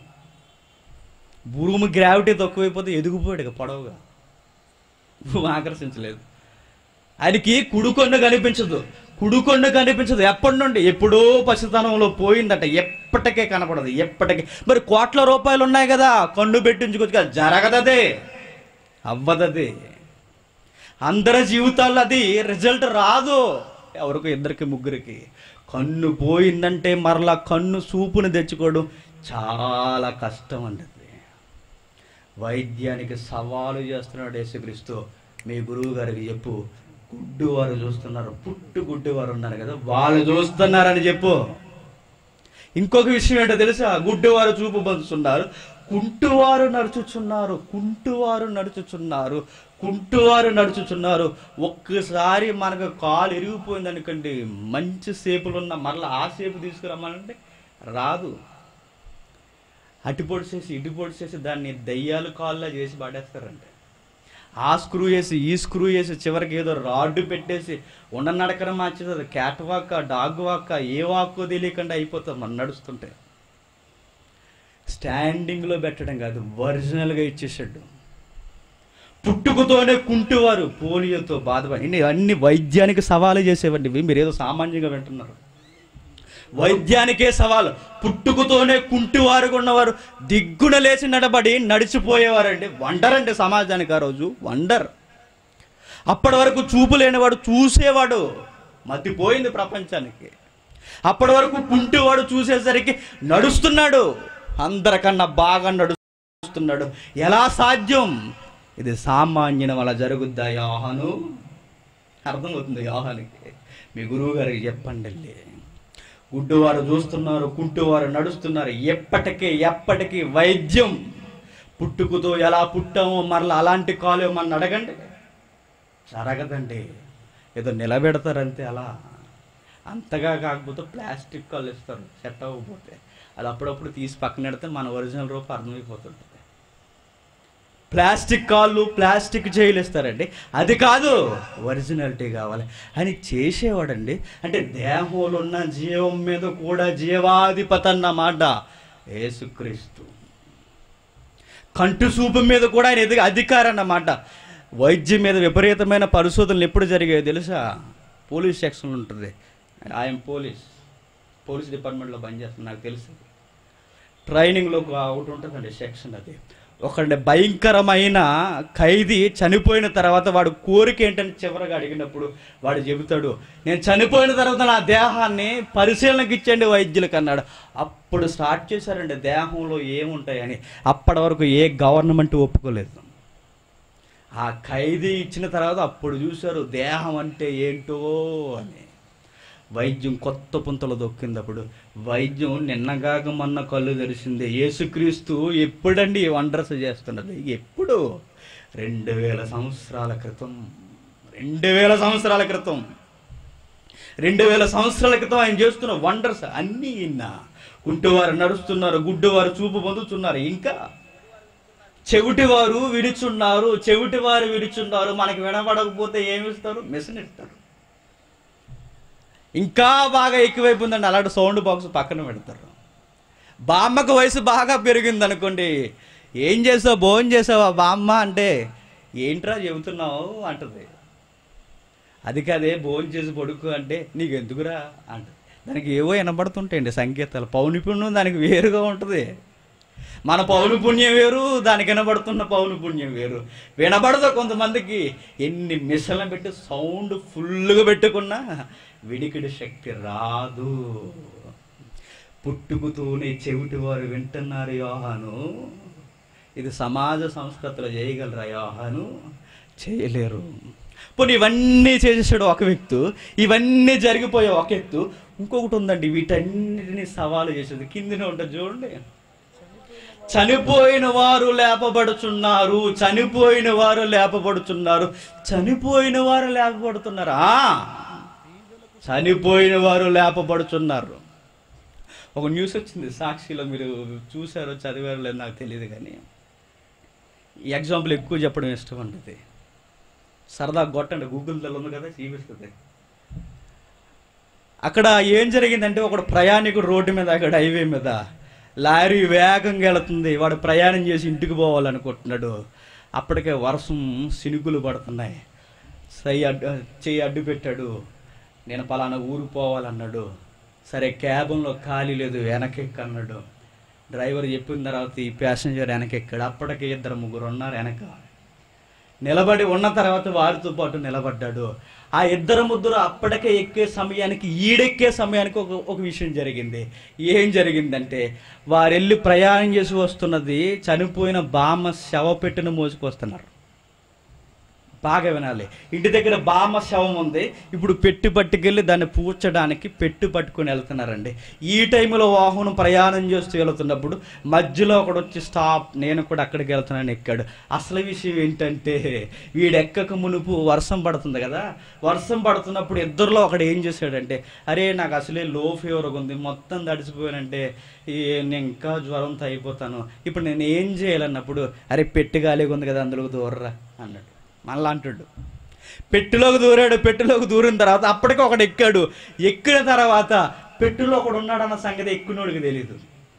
భూమి గ్రావిటీ తక్కువైపోతే ఎదిగిపోయాడు ఇక పొడవుగా భూమి ఆకర్షించలేదు ఆయనకి కుడుకొండ కనిపించదు కుడుకొండ కనిపించదు ఎప్పటి నుండి ఎప్పుడో పసితనంలో పోయిందట ఎప్పటికే కనపడదు ఎప్పటికే మరి కోట్ల రూపాయలు ఉన్నాయి కదా కన్ను పెట్టించుకోవచ్చు కదా జరగదదే అవ్వదది అందరి జీవితాల్లో అది రిజల్ట్ రాదు ఎవరికో ఇద్దరికి ముగ్గురికి కన్ను పోయిందంటే మరలా కన్ను చూపుని తెచ్చుకోవడం చాలా కష్టం అండి అది. వైద్యానికి సవాలు చేస్తున్నాడు యేసుక్రీస్తు మీ గురువు గారికి చెప్పు గుడ్డువారు చూస్తున్నారు పుట్టు గుడ్డివారు ఉన్నారు కదా వాళ్ళు చూస్తున్నారని చెప్పు ఇంకొక విషయం ఏంటో తెలుసా గుడ్డివారు చూపు పంచుతున్నారు కుంటువారు నడుచుచున్నారు కుంటువారు నడుచుచున్నారు కుంటువారు నడుచుచున్నారు ఒక్కసారి మనకు కాలు ఎరిగిపోయింది అనుకోండి మంచి సేపులు ఉన్న మరలా ఆ సేపు తీసుకురమ్మాలంటే రాదు అటు పొడిచేసి ఇటు పొడిచేసి దాన్ని దయ్యాలు కాళ్ళ చేసి పడేస్తారంటే ఆ స్క్రూ వేసి ఈ స్క్రూ వేసి చివరికి ఏదో రాడ్డు పెట్టేసి ఉన్న నడకన మార్చేది క్యాట్ వాక్ డాగ్ వాక్ ఏ వాక్కో తెలియకుండా అయిపోతుంది మనం నడుస్తుంటే స్టాండింగ్లో పెట్టడం కాదు ఒరిజినల్గా ఇచ్చేసాడు పుట్టుకతోనే కుంటువారు పోలియోతో బాధపడి ఇన్ని అన్ని వైద్యానికి సవాలు చేసేవండి ఇవి మీరు ఏదో సామాన్యంగా వింటున్నారు వైద్యానికే సవాలు పుట్టుకతోనే కుంటివారుగా ఉన్నవారు దిగ్గున లేచి నడబడి నడిచిపోయేవారండి వండర్ అండి సమాజానికి ఆ రోజు వండర్ అప్పటి వరకు చూపు లేనివాడు చూసేవాడు మతిపోయింది ప్రపంచానికి అప్పటి వరకు కుంటివాడు చూసేసరికి నడుస్తున్నాడు అందరికన్నా బాగా నడుస్తున్నాడు ఎలా సాధ్యం ఇది సామాన్యం వల్ల జరుగుద్దా యోహాను అర్థమవుతుంది యోహానికి మీ గురువు గారికి చెప్పండి వెళ్ళి. గుడ్డువారు చూస్తున్నారు కుంటువారు నడుస్తున్నారు ఎప్పటికీ ఎప్పటికీ వైద్యం పుట్టుకుతో ఎలా పుట్టామో మరలా అలాంటి కాలు మన అడగండి జరగదండి ఏదో నిలబెడతారంతే అలా అంతగా కాకపోతే ప్లాస్టిక్ కాళ్ళు ఇస్తారు సెట్ అవ్వకపోతే అది అప్పుడప్పుడు తీసి పక్కన పెడితే మన ఒరిజినల్ రూపం అర్థమైపోతుంటుంది ప్లాస్టిక్ కాళ్ళు ప్లాస్టిక్ జైలు ఇస్తారండి అది కాదు ఒరిజినాలిటీ కావాలి అని చేసేవాడండి అంటే దేహంలో ఉన్న జీవం మీద కూడా జీవాధిపతి అన్నమాట యేసుక్రీస్తు కంటు చూపు మీద కూడా ఆయన ఎదిగి అధికారం అన్నమాట వైద్యం మీద విపరీతమైన పరిశోధనలు ఎప్పుడు జరిగాయో తెలుసా పోలీస్ సెక్షన్ ఉంటుంది ఆయన పోలీస్ పోలీస్ డిపార్ట్మెంట్లో పనిచేస్తాను నాకు తెలుసు ట్రైనింగ్లో ఒక ఒకటి ఉంటుందండి సెక్షన్ అది ఒకటి భయంకరమైన ఖైదీ చనిపోయిన తర్వాత వాడు కోరిక ఏంటని చివరగా అడిగినప్పుడు వాడు చెబుతాడు నేను చనిపోయిన తర్వాత నా దేహాన్ని పరిశీలనకి ఇచ్చండి వైద్యులకు అన్నాడు అప్పుడు స్టార్ట్ చేశారండి దేహంలో ఏముంటాయని అప్పటి వరకు ఏ గవర్నమెంట్ ఒప్పుకోలేదు ఆ ఖైదీ ఇచ్చిన తర్వాత అప్పుడు చూశారు దేహం అంటే ఏంటో అని వైద్యం కొత్త పుంతలు దొక్కింది వైద్యం నిన్నగాక మొన్న కళ్ళు తెరిచింది యేసుక్రీస్తు ఎప్పుడండి ఈ వండర్స్ చేస్తున్నది ఎప్పుడు రెండు వేల సంవత్సరాల క్రితం రెండు వేల సంవత్సరాల క్రితం రెండు వేల సంవత్సరాల క్రితం ఆయన చేస్తున్న వండర్స్ అన్నీ ఇన్నా కుంటివారు నడుస్తున్నారు గుడ్డివారు చూపు పొందుతున్నారు ఇంకా చెవిటివారు విడుచున్నారు చెవిటివారు విడుచున్నారు మనకి వినబడకపోతే ఏమి ఇస్తారు మిషన్ ఇస్తారు ఇంకా బాగా ఎక్కువైపోయిందండి అలాంటి సౌండ్ బాక్స్ పక్కన పెడతారు బామ్మకు వయసు బాగా పెరిగింది అనుకోండి ఏం చేసావు భోజనం చేసావా బామ్మ అంటే ఏంట్రా చెబుతున్నావు అంటది అది కాదే భోజనం చేసి పడుకు అంటే నీకు ఎందుకురా అంట దానికి ఏవో వినబడుతుంటాయండి సంకేతాలు పౌనిపుణ్యం దానికి వేరుగా ఉంటుంది మన పౌనపుణ్యం వేరు దానికి వినబడుతున్న పౌనపుణ్యం వేరు వినబడదు కొంతమందికి ఎన్ని మిషన్లు పెట్టి సౌండ్ ఫుల్గా పెట్టుకున్నా విడికిడి శక్తి రాదు పుట్టుకుతూనే చెవిటి వారు వింటున్నారు యోహాను ఇది సమాజ సంస్కృతిలో చేయగలరా యోహాను చేయలేరు పోనీ ఇవన్నీ చేసేసాడు ఒక వ్యక్తి ఇవన్నీ జరిగిపోయే ఒక ఎత్తు ఇంకొకటి ఉందండి వీటన్నిటిని సవాలు చేసేది కిందనే ఉంటుంది చూడండి చనిపోయిన వారు లేపబడుచున్నారు చనిపోయిన వారు లేపబడుచున్నారు చనిపోయిన వారు లేపబడుతున్నారా చనిపోయిన వారు లేపబడుచున్నారు ఒక న్యూస్ వచ్చింది సాక్షిలో మీరు చూసారో చదివారో లేదో నాకు తెలియదు కానీ ఈ ఎగ్జాంపుల్ ఎక్కువ చెప్పడం ఇష్టం ఉంటుంది సరదా కొట్టండి గూగుల్లో ఉంది కదా చూపిస్తుంది అక్కడ ఏం జరిగిందంటే ఒకడు ప్రయాణికుడు రోడ్డు మీద అక్కడ హైవే మీద లారీ వేగంగా వెళుతుంది వాడు ప్రయాణం చేసి ఇంటికి పోవాలనుకుంటున్నాడు అప్పటికే వర్షం సినుకులు పడుతున్నాయి సై అడ్డు చెయ్యి అడ్డు పెట్టాడు నేను పలానా ఊరు పోవాలన్నాడు సరే క్యాబిన్లో ఖాళీ లేదు వెనకెక్కన్నాడు డ్రైవర్ చెప్పిన తర్వాత ఈ ప్యాసింజర్ వెనకెక్కాడు అప్పటికే ఇద్దరు ముగ్గురు ఉన్నారు వెనక నిలబడి ఉన్న తర్వాత వారితో పాటు నిలబడ్డాడు ఆ ఇద్దరు ముగ్గురు అప్పటికే ఎక్కే సమయానికి ఈడెక్కే సమయానికి ఒక ఒక విషయం జరిగింది ఏం జరిగిందంటే వారెళ్ళి ప్రయాణం చేసి వస్తున్నది చనిపోయిన బామ్మ శవ పెట్టిన మోసుకొస్తున్నారు బాగా వినాలి ఇంటి దగ్గర బామ్మ శవం ఉంది ఇప్పుడు పెట్టి పట్టుకెళ్ళి దాన్ని పూడ్చడానికి పెట్టు పట్టుకొని వెళ్తున్నారండి ఈ టైంలో వాహనం ప్రయాణం చేస్తూ వెళ్తున్నప్పుడు మధ్యలో ఒకడు వచ్చి స్టాప్ నేను కూడా అక్కడికి వెళ్తున్నాను ఎక్కాడు అసలు విషయం ఏంటంటే వీడు ఎక్కక మునుపు వర్షం పడుతుంది కదా వర్షం పడుతున్నప్పుడు ఇద్దరిలో ఒకడు ఏం చేశాడంటే అరే నాకు అసలే లో ఫీవర్ ఉంది మొత్తం తడిసిపోయానంటే ఈ నేను ఇంకా జ్వరంతో అయిపోతాను ఇప్పుడు నేను ఏం చేయాలన్నప్పుడు అరే పెట్టి గాలిగా ఉంది కదా అందులోకి దూరరా అన్నాడు మళ్ళా అంటాడు పెట్టెలోకి దూరాడు పెట్టెలోకి దూరిన తర్వాత అప్పటికి ఒకడు ఎక్కాడు ఎక్కిన తర్వాత పెట్టెలో ఒకడు ఉన్నాడన్న సంగతి ఎక్కినోడికి తెలియదు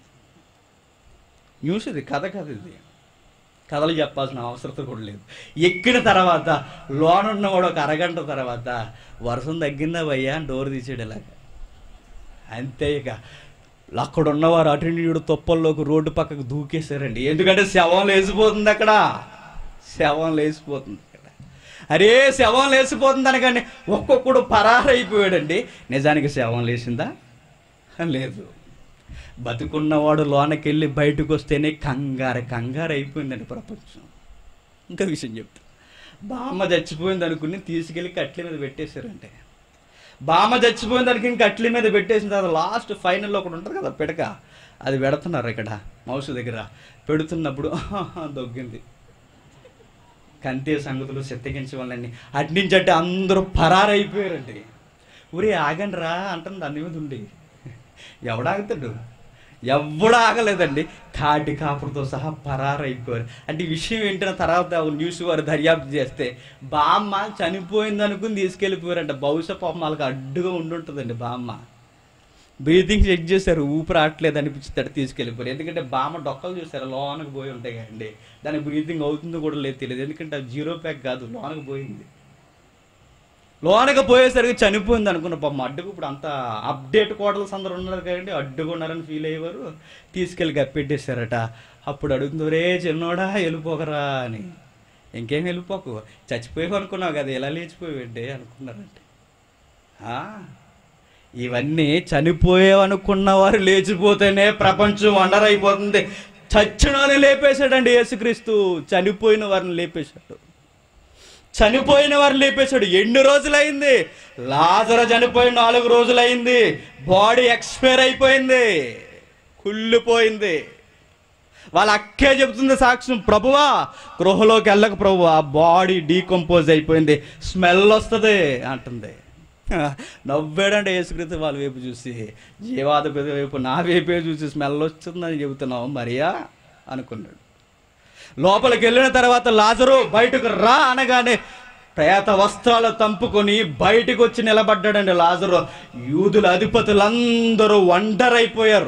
న్యూస్ ఇది కథ కథ ఇది కథలు చెప్పాల్సిన అవసరం కూడా లేదు ఎక్కిన తర్వాత లోన్ ఉన్నవాడు ఒక అరగంట తర్వాత వర్షం తగ్గిందా భయ్యా అని డోర్ తీసాడు ఇలాగ అంతే ఇక అక్కడ ఉన్నవారు అటు ఇటు తొప్పల్లోకి రోడ్డు పక్కకు దూకేశారండి ఎందుకంటే శవం లేచిపోతుంది అక్కడ శవం లేచిపోతుంది అక్కడ అరే శవం లేచిపోతుంది అనగానే ఒక్కొక్కడు పరారైపోయాడండి నిజానికి శవం లేచిందా లేదు బతుకున్నవాడు లోనకెళ్ళి బయటకు వస్తేనే కంగారు కంగారు అయిపోయిందండి ప్రపంచం ఇంకా విషయం చెప్తా బామ్మ చచ్చిపోయింది అనుకుని తీసుకెళ్ళి కట్ల మీద పెట్టేశారంటే బామ్మ చచ్చిపోయిన దానికి ఇంకా కట్ల మీద పెట్టేసిన తర్వాత లాస్ట్ ఫైనల్లో ఒకటి ఉంటుంది కదా పిడక అది పెడుతున్నారు ఇక్కడ మౌస్ దగ్గర పెడుతున్నప్పుడు దొగ్గింది కంతే సంగతులు చిత్తగించే వాళ్ళని అట్నుంచి అంటే అందరూ పరారైపోయారండి ఊరి ఆగండి రా అంటుంది దాని మీద ఉండి ఎవడాగుతాడు ఎవడు ఆగలేదండి కాటి కాపుడుతో సహా పరారైపోయారు అంటే ఈ విషయం ఏంటన్న తర్వాత న్యూస్ వారు దర్యాప్తు చేస్తే బామ్మ చనిపోయింది అనుకుని తీసుకెళ్ళిపోయారంట బహుశా పాపం వాళ్ళకి అడ్డుగా ఉండుంటుందండి బామ్మ బ్రీతింగ్ చెక్ చేశారు ఊపిరి ఆడట్లేదు అనిపించింది తీసుకెళ్ళిపోయారు ఎందుకంటే బామ్మ డొక్కలు చూసారు లోనకు పోయి ఉంటాయి కదండి దాని బ్రీతింగ్ అవుతుందో కూడా లేదు తెలియదు ఎందుకంటే అది జీరో ప్యాక్ కాదు లోనకు పోయింది లోనకి పోయేసరికి చనిపోయింది అనుకున్న పాపం అడ్డుకు ఇప్పుడు అంత అప్డేట్ కోడలు అందరూ ఉన్నారు కదండి అడ్డుగా ఉన్నారని ఫీల్ అయ్యేవారు తీసుకెళ్ళి గప్పెట్టేశారట అప్పుడు అడుగుతుంది రే చిన్నోడా వెళ్ళిపోకరా అని ఇంకేం వెళ్ళిపోకు చచ్చిపోయావు అనుకున్నావు కదా ఎలా లేచిపోయావండి అనుకున్నారంటే ఆ, ఇవన్నీ చనిపోయావనుకున్న వారు లేచిపోతేనే ప్రపంచం వండర్ అయిపోతుంది చచ్చినోని లేపేశాడండి యేసుక్రీస్తు చనిపోయిన వారిని లేపేశాడు చనిపోయిన వారిని లేపేశాడు ఎన్ని రోజులైంది లాజర చనిపోయి నాలుగు రోజులైంది బాడీ ఎక్స్పైర్ అయిపోయింది కుళ్ళిపోయింది వాళ్ళ అక్కే చెబుతుంది సాక్ష్యం ప్రభువా గృహలోకి వెళ్ళక ప్రభు ఆ బాడీ డీకంపోజ్ అయిపోయింది స్మెల్ వస్తుంది అంటుంది నవ్వాడంటే యేసుక్రీస్తు వాళ్ళ వైపు చూసి జీవాద వైపు నా వైపే చూసి స్మెల్ వస్తుందని చెబుతున్నావు మరియా అనుకున్నాడు లోపలికి వెళ్ళిన తర్వాత లాజరు బయటకు రా అనగానే ప్రేత వస్త్రాలు తంపుకొని బయటకు వచ్చి నిలబడ్డాడండి లాజరు యూదుల అధిపతులందరూ వండర్ అయిపోయారు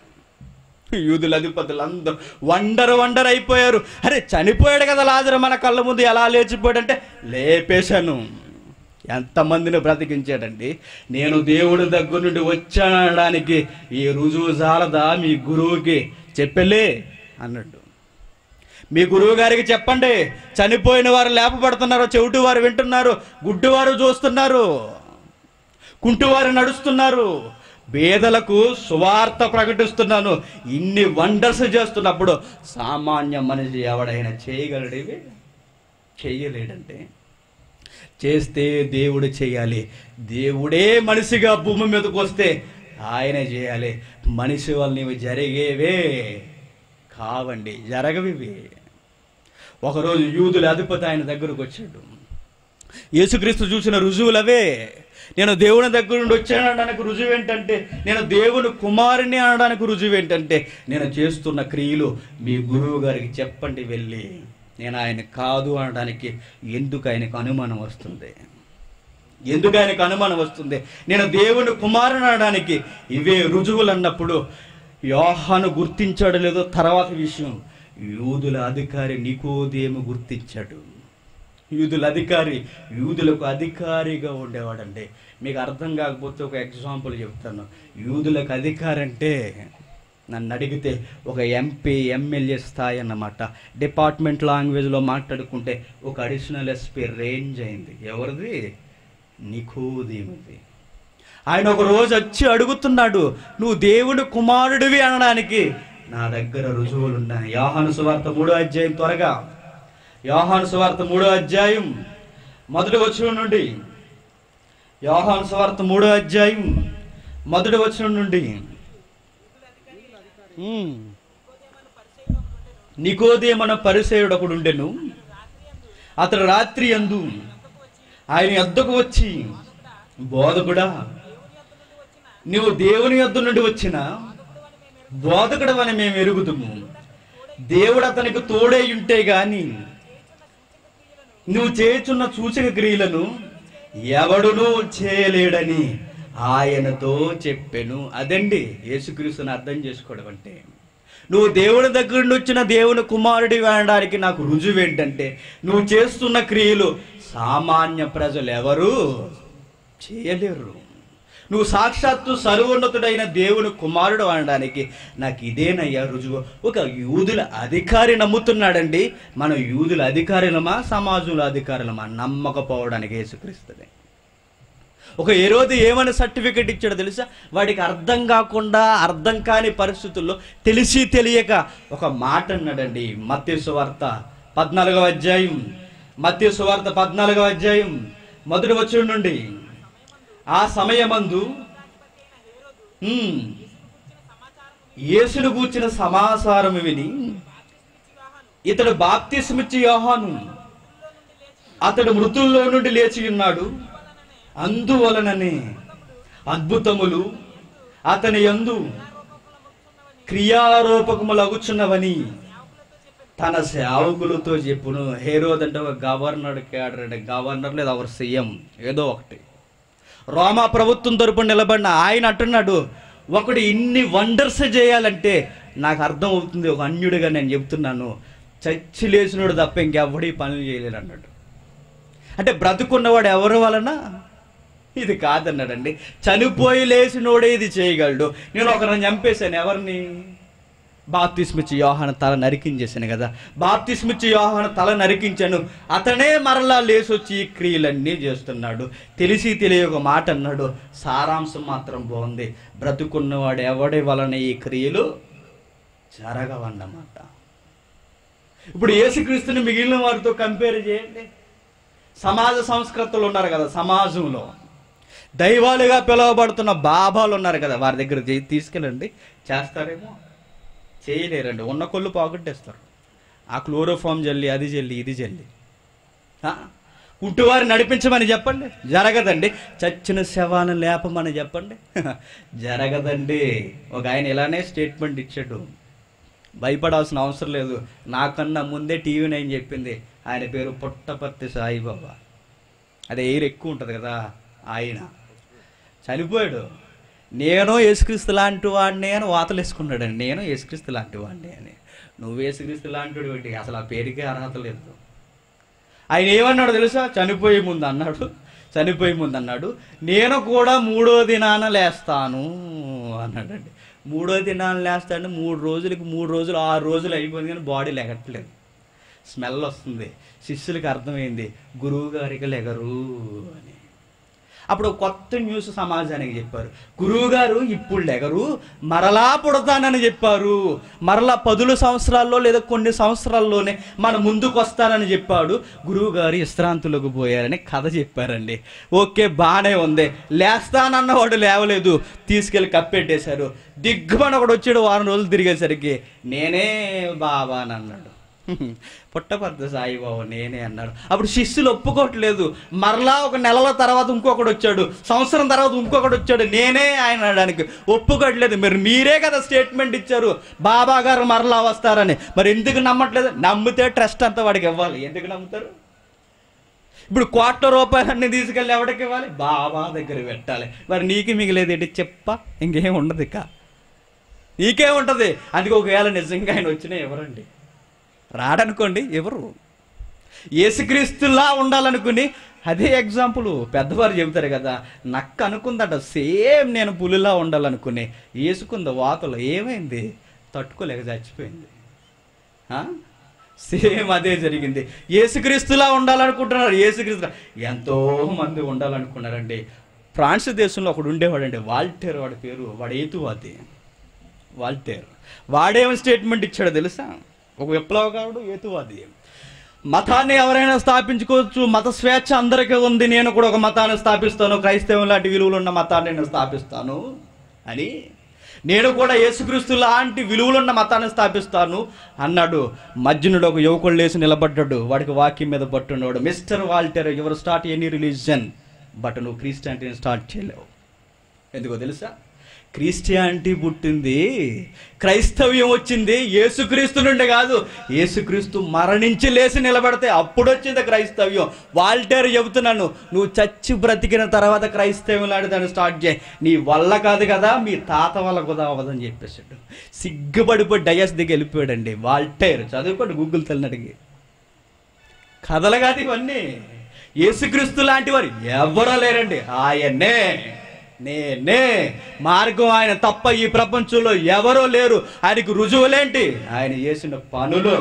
యూదుల అధిపతులందరూ వండర్ వండర్ అయిపోయారు అరే చనిపోయాడు కదా లాజరు మన కళ్ళ ముందు ఎలా లేచిపోయాడంటే లేపేశాను ఎంతమందిని బ్రతికించాడండి నేను దేవుడి దగ్గర నుండి వచ్చానడానికి ఈ రుజువు జాలదా మీ గురువుకి చెప్పలే అన్నట్టు మీ గురువు గారికి చెప్పండి చనిపోయిన వారు లేపబడుతున్నారు చెవిటి వారు వింటున్నారు గుడ్డివారు చూస్తున్నారు కుంటివారు నడుస్తున్నారు పేదలకు సువార్త ప్రకటిస్తున్నాను ఇన్ని వండర్స్ చేస్తున్నప్పుడు సామాన్య మనిషి ఎవడైనా చేయగలడు ఇవి చెయ్యలేడంటే చేస్తే దేవుడు చేయాలి దేవుడే మనిషిగా భూమి మీదకి వస్తే ఆయనే చేయాలి మనిషి వల్ల ఇవి జరిగేవే కావండి జరగవివి ఒకరోజు యూదుల అధిపతి ఆయన దగ్గరకు వచ్చాడు యేసుక్రీస్తు చూసిన రుజువులవే నేను దేవుని దగ్గర నుండి వచ్చాను అనడానికి రుజువు ఏంటంటే నేను దేవుని కుమారుని అనడానికి రుజువు ఏంటంటే నేను చేస్తున్న క్రియలు మీ గురువు గారికి చెప్పండి వెళ్ళి నేను ఆయన కాదు అనడానికి ఎందుకు ఆయనకు అనుమానం వస్తుంది ఎందుకు ఆయనకు అనుమానం వస్తుంది నేను దేవుని కుమారుని అనడానికి ఇవే రుజువులు అన్నప్పుడు యోహాను గుర్తించాడు లేదో తర్వాత విషయం యూదుల అధికారి నికోదేము గుర్తించాడు యూదుల అధికారి యూదులకు అధికారిగా ఉండేవాడండి మీకు అర్థం కాకపోతే ఒక ఎగ్జాంపుల్ చెప్తాను యూదులకు అధికారి అంటే నన్ను అడిగితే ఒక ఎంపీ ఎమ్మెల్యే స్థాయి అన్నమాట డిపార్ట్మెంట్ లాంగ్వేజ్లో మాట్లాడుకుంటే ఒక అడిషనల్ ఎస్పీ రేంజ్ అయింది ఎవరిది నికోదేముది ఆయన ఒక రోజు వచ్చి అడుగుతున్నాడు నువ్వు దేవుని కుమారుడివి అనడానికి నా దగ్గర రుజువులు ఉన్నాయి యోహాను సువార్త మూడో అధ్యాయం త్వరగా యోహాను సువార్త మూడో అధ్యాయం మొదటి వచనం నుండి యోహాను సువార్త మూడో అధ్యాయం మొదటి వచనం నుండి ఉమ్. నికోదేమన పరిసేయుడు ఒకడు ఉండెను అతడు రాత్రి అందు ఆయన ఎద్దకు వచ్చి బోధకుడా నువ్వు దేవుని యొద్ద నుండి వచ్చిన బోధకుడు అని మేము ఎరుగుదుము దేవుడు అతనికి తోడే ఉంటే గాని నువ్వు చేయుచున్న సూచక క్రియలను ఎవడునూ చేయలేడని ఆయనతో చెప్పెను అదండి యేసుక్రీస్తుని అర్థం చేసుకోవడం అంటే నువ్వు దేవుని దగ్గర నుండి వచ్చిన దేవుని కుమారుడి అనడానికి నాకు రుజువు ఏంటంటే నువ్వు చేస్తున్న క్రియలు సామాన్య ప్రజలు ఎవరు చేయలేరు నువ్వు సాక్షాత్తు సర్వోన్నతుడైన దేవుని కుమారుడు అనడానికి నాకు ఇదేనయ్యా రుజువు ఒక యూదుల అధికారి నమ్ముతున్నాడండి మనం యూదుల అధికారులమా సమాజంలో అధికారులమా నమ్మకపోవడానికి యేసుక్రీస్తుని ఒక ఏ రోజు ఏమని సర్టిఫికెట్ ఇచ్చాడో తెలుసా వాడికి అర్థం కాకుండా అర్థం కాని పరిస్థితుల్లో తెలిసి తెలియక ఒక మాట అన్నాడండి మత్స్య సువార్త పద్నాలుగవ అధ్యాయం మత్స్య సువార్త పద్నాలుగవ అధ్యాయం మొదటి వచ్చిన నుండి ఆ సమయమందు ఉమ్, యేసును గూర్చిన సమాచారం విని ఇతడు బాప్తిస్మిచ్చి యోహాను అతడు మృతుల్లో నుండి లేచి ఉన్నాడు అందువలననే అద్భుతములు అతని యందు క్రియారూపకములగుచున్నవని తన సేవకులతో చెప్పును హేరోద్ అంటే ఒక గవర్నర్ క్యాడర్ అంటే గవర్నర్ లేదా ఒక సీఎం ఏదో ఒకటి రోమా ప్రభుత్వం తరపున నిలబడిన ఆయన అంటున్నాడు ఒకడు ఇన్ని వండర్స్ చేయాలంటే నాకు అర్థం అవుతుంది ఒక అన్యుడిగా నేను చెప్తున్నాను చచ్చి లేచినోడు తప్ప ఇంకెవడీ పనులు చేయలేడు అన్నాడు అంటే బ్రతుకున్నవాడు ఎవరి వలన ఇది కాదన్నాడండి చనిపోయి లేచినోడే ఇది చేయగలడు నేను ఒకరిని చంపేశాను ఎవరిని బాప్తిస్మిచ్చి యోహాన తల నరికించేశాను కదా బాప్తిస్మిచ్చి యోహాన తల నరికించాను అతనే మరలా లేసొచ్చి ఈ క్రియలన్నీ చేస్తున్నాడు తెలిసి తెలియక మాట అన్నాడు సారాంశం మాత్రం బాగుంది బ్రతుకున్నవాడు ఎవడి వలన ఈ క్రియలు జరగవన్నమాట ఇప్పుడు యేసుక్రీస్తుని మిగిలిన వారితో కంపేర్ చేయండి సమాజ సంస్కృతులు ఉన్నారు కదా సమాజంలో దైవాలుగా పిలువబడుతున్న బాబాలు ఉన్నారు కదా వారి దగ్గర తీ- తీసుకెళ్ళండి చేస్తారేమో చేయలేరండి ఉన్న కొళ్ళు పోగొట్టేస్తారు ఆ క్లోరోఫామ్ జల్లి అది జల్లి ఇది జల్లి ఆ? కుంటువారు నడిపించమని చెప్పండి జరగదండి చచ్చిన శవాలను లేపమని చెప్పండి జరగదండి ఒక ఆయన ఇలానే స్టేట్మెంట్ ఇచ్చాడు భయపడాల్సిన అవసరం లేదు నాకన్నా ముందే టీవీ నైన్ చెప్పింది ఆయన పేరు పుట్టపర్తి సాయిబాబా అదే ఎయిర్ ఎక్కువ ఉంటుంది కదా ఆయన చనిపోయాడు నేను యేసుక్రీస్తు లాంటి వాడిని అని వాతలు వేసుకున్నాడండి నేను యేసుక్రీస్తు లాంటి వాడిని అని నువ్వు యేసుక్రీస్తు లాంటి వాడివి అసలు ఆ పేరుకే అర్హత లేదు ఆయన ఏమన్నాడు తెలుసా చనిపోయే ముందు అన్నాడు చనిపోయే ముందు అన్నాడు నేను కూడా మూడో దినాన లేస్తాను అన్నాడండి మూడో దినాన లేస్తాను మూడు రోజులకి మూడు రోజులు ఆరు రోజులు అయిపోయింది కానీ బాడీ లెగట్లేదు స్మెల్ వస్తుంది శిష్యులకి అర్థమైంది గురువు గారికి లెగరు అని అప్పుడు ఒక కొత్త న్యూస్ సమాజానికి చెప్పారు గురువు గారు ఇప్పుడు లెగరు మరలా పుడతానని చెప్పారు మరలా పదుల సంవత్సరాల్లో లేదా కొన్ని సంవత్సరాల్లోనే మన ముందుకు వస్తానని చెప్పాడు గురువు గారు విశ్రాంతులకు పోయారని కథ చెప్పారండి ఓకే బాగానే ఉంది లేస్తానన్నవాడు లేవలేదు తీసుకెళ్ళి కప్పెట్టేశారు దిగ్గుమని ఒకడు వచ్చాడు వారం రోజులు తిరిగేసరికి నేనే బాబా అని అన్నాడు పుట్టపర్తి సాయిబాబు నేనే అన్నాడు అప్పుడు శిష్యులు ఒప్పుకోవట్లేదు మరలా ఒక నెలల తర్వాత ఇంకొకడు వచ్చాడు సంవత్సరం తర్వాత ఇంకొకడు వచ్చాడు నేనే ఆయన అనడానికి ఒప్పుకోవట్లేదు మరి మీరే కదా స్టేట్మెంట్ ఇచ్చారు బాబా గారు మరలా వస్తారని మరి ఎందుకు నమ్మట్లేదు నమ్మితే ట్రస్ట్ అంతా వాడికి ఇవ్వాలి ఎందుకు నమ్ముతారు ఇప్పుడు కోట్ల రూపాయలన్నీ తీసుకెళ్ళి ఎవరికి ఇవ్వాలి బాబా దగ్గర పెట్టాలి మరి నీకు మిగిలేదు ఏంటి చెప్ప ఇంకేం ఉండదు ఇక నీకే ఉంటుంది అందుకే ఒకవేళ నిజంగా ఆయన వచ్చినా ఎవరండి రాడనుకోండి ఎవరు యేసుక్రీస్తులా ఉండాలనుకుని అదే ఎగ్జాంపుల్ పెద్దవారు చెబుతారు కదా నక్క అనుకుందట సేమ్ నేను పులిలా ఉండాలనుకుని వేసుకుంది వాతలు ఏమైంది తట్టుకోలేక చచ్చిపోయింది ఆ? సేమ్ అదే జరిగింది యేసుక్రీస్తులా ఉండాలనుకుంటున్నారు యేసుక్రీస్తు ఎంతో మంది ఉండాలనుకున్నారండి ఫ్రాన్స్ దేశంలో ఒకడు ఉండేవాడండి వాల్టేర్ వాడి పేరు వాడు ఏతువాది వాల్టేర్ వాడేమో స్టేట్మెంట్ ఇచ్చాడో తెలుసా ఒక విప్లవకారుడు ఏతువాది మతాన్ని ఎవరైనా స్థాపించుకోవచ్చు మత స్వేచ్ఛ అందరికీ ఉంది నేను కూడా ఒక మతాన్ని స్థాపిస్తాను క్రైస్తవం లాంటి విలువలు ఉన్న మతాన్ని నేను స్థాపిస్తాను అని నేను కూడా యేసుక్రీస్తు లాంటి విలువలున్న మతాన్ని స్థాపిస్తాను అన్నాడు మధ్యనుడు ఒక యువకుడు లేచి నిలబడ్డాడు వాడికి వాక్యం మీద పట్టున్నాడు మిస్టర్ వాల్టర్ ఎవరు స్టార్ట్ ఎనీ రిలీజన్ బట్ నువ్వు క్రిస్టియానిటీని స్టార్ట్ చేయలేవు ఎందుకో తెలుసా క్రిస్టియానిటీ పుట్టింది క్రైస్తవ్యం వచ్చింది యేసుక్రీస్తు నుండి కాదు యేసుక్రీస్తు మరణించి లేచి నిలబడితే అప్పుడు వచ్చింది క్రైస్తవ్యం వాల్టేర్ చెబుతున్నాను నువ్వు చచ్చి బ్రతికిన తర్వాత క్రైస్తవ్యం లాంటి దాన్ని స్టార్ట్ చేయి నీ వల్ల కాదు కదా మీ తాత వల్ల కూడా అవ్వదని చెప్పేసాడు సిగ్గుపడిపోయి డయస్ దిగి వెళ్ళిపోయాడండి వాల్టేర్ చదువుకోండి గూగుల్ తల్లిని అడిగి కథలు కాదు ఇవన్నీ యేసుక్రీస్తు లాంటి వారు ఎవరో లేరండి ఆయన్నే నేనే మార్గం ఆయన తప్ప ఈ ప్రపంచంలో ఎవరో లేరు ఆయనకు రుజువులేంటి ఆయన చేసిన పనులు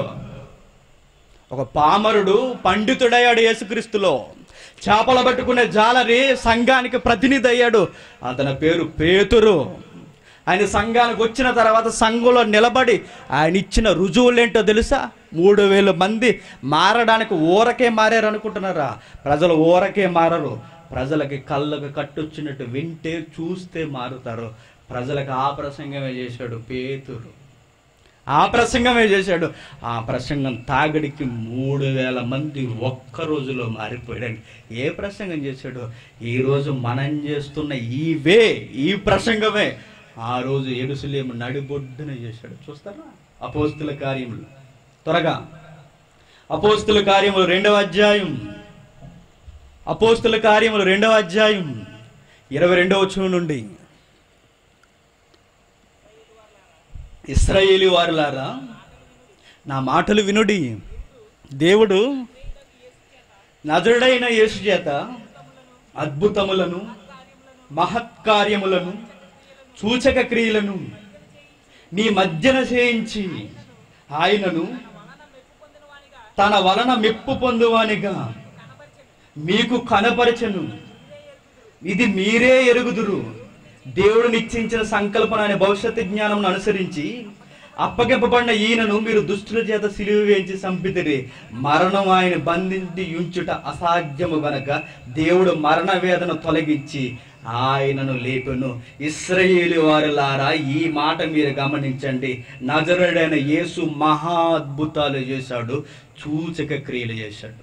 ఒక పామరుడు పండితుడయ్యాడు యేసుక్రీస్తులో చేపలు పట్టుకునే జాలరి సంఘానికి ప్రతినిధి అయ్యాడు అతని పేరు పేతురు ఆయన సంఘానికి వచ్చిన తర్వాత సంఘంలో నిలబడి ఆయన ఇచ్చిన రుజువులేంటో తెలుసా మూడు వేల మంది మారడానికి ఊరకే మారారు అనుకుంటున్నారా ప్రజలు ఊరకే మారరు ప్రజలకి కళ్ళకు కట్టొచ్చినట్టు వింటే చూస్తే మారుతారు ప్రజలకు ఆ ప్రసంగమే చేశాడు పేతురు ఆ ప్రసంగమే చేశాడు ఆ ప్రసంగం తాగడికి మూడు వేల మంది ఒక్క రోజులో మారిపోయాడు ఏ ప్రసంగం చేశాడు ఈ రోజు మనం చేస్తున్న ఈ వే ఈ ప్రసంగమే ఆ రోజు ఎరుసలేము నడిబొడ్డున చేశాడు చూస్తారా అపోస్తుల కార్యములు త్వరగా అపోస్తుల కార్యములు రెండవ అధ్యాయం అపోస్తుల కార్యములు రెండవ అధ్యాయం ఇరవై రెండవ వచనం నుండి ఇస్రాయేలీ వారులారా నా మాటలు వినుడి దేవుడు నజరుడైన యేసు చేత అద్భుతములను మహత్కార్యములను సూచక క్రియలను నీ మధ్యన చేయించి ఆయనను తన వలన మెప్పు పొందువానిగా మీకు కనపరచను ఇది మీరే ఎరుగుదురు దేవుడు నిశ్చయించిన సంకల్పన అనే భవిష్యత్తు జ్ఞానం అనుసరించి అప్పగింపబడిన ఈయనను మీరు దుష్టుల చేత సిలువ వేయించి చంపితిరి మరణం ఆయన బంధించి ఉంచుట అసాధ్యము గనక దేవుడు మరణ వేదన తొలగించి ఆయనను లేపెను ఇస్రాయేలు వారులారా ఈ మాట మీరు గమనించండి నజరుడైన యేసు మహా అద్భుతాలు చేశాడు సూచక క్రియలు చేశాడు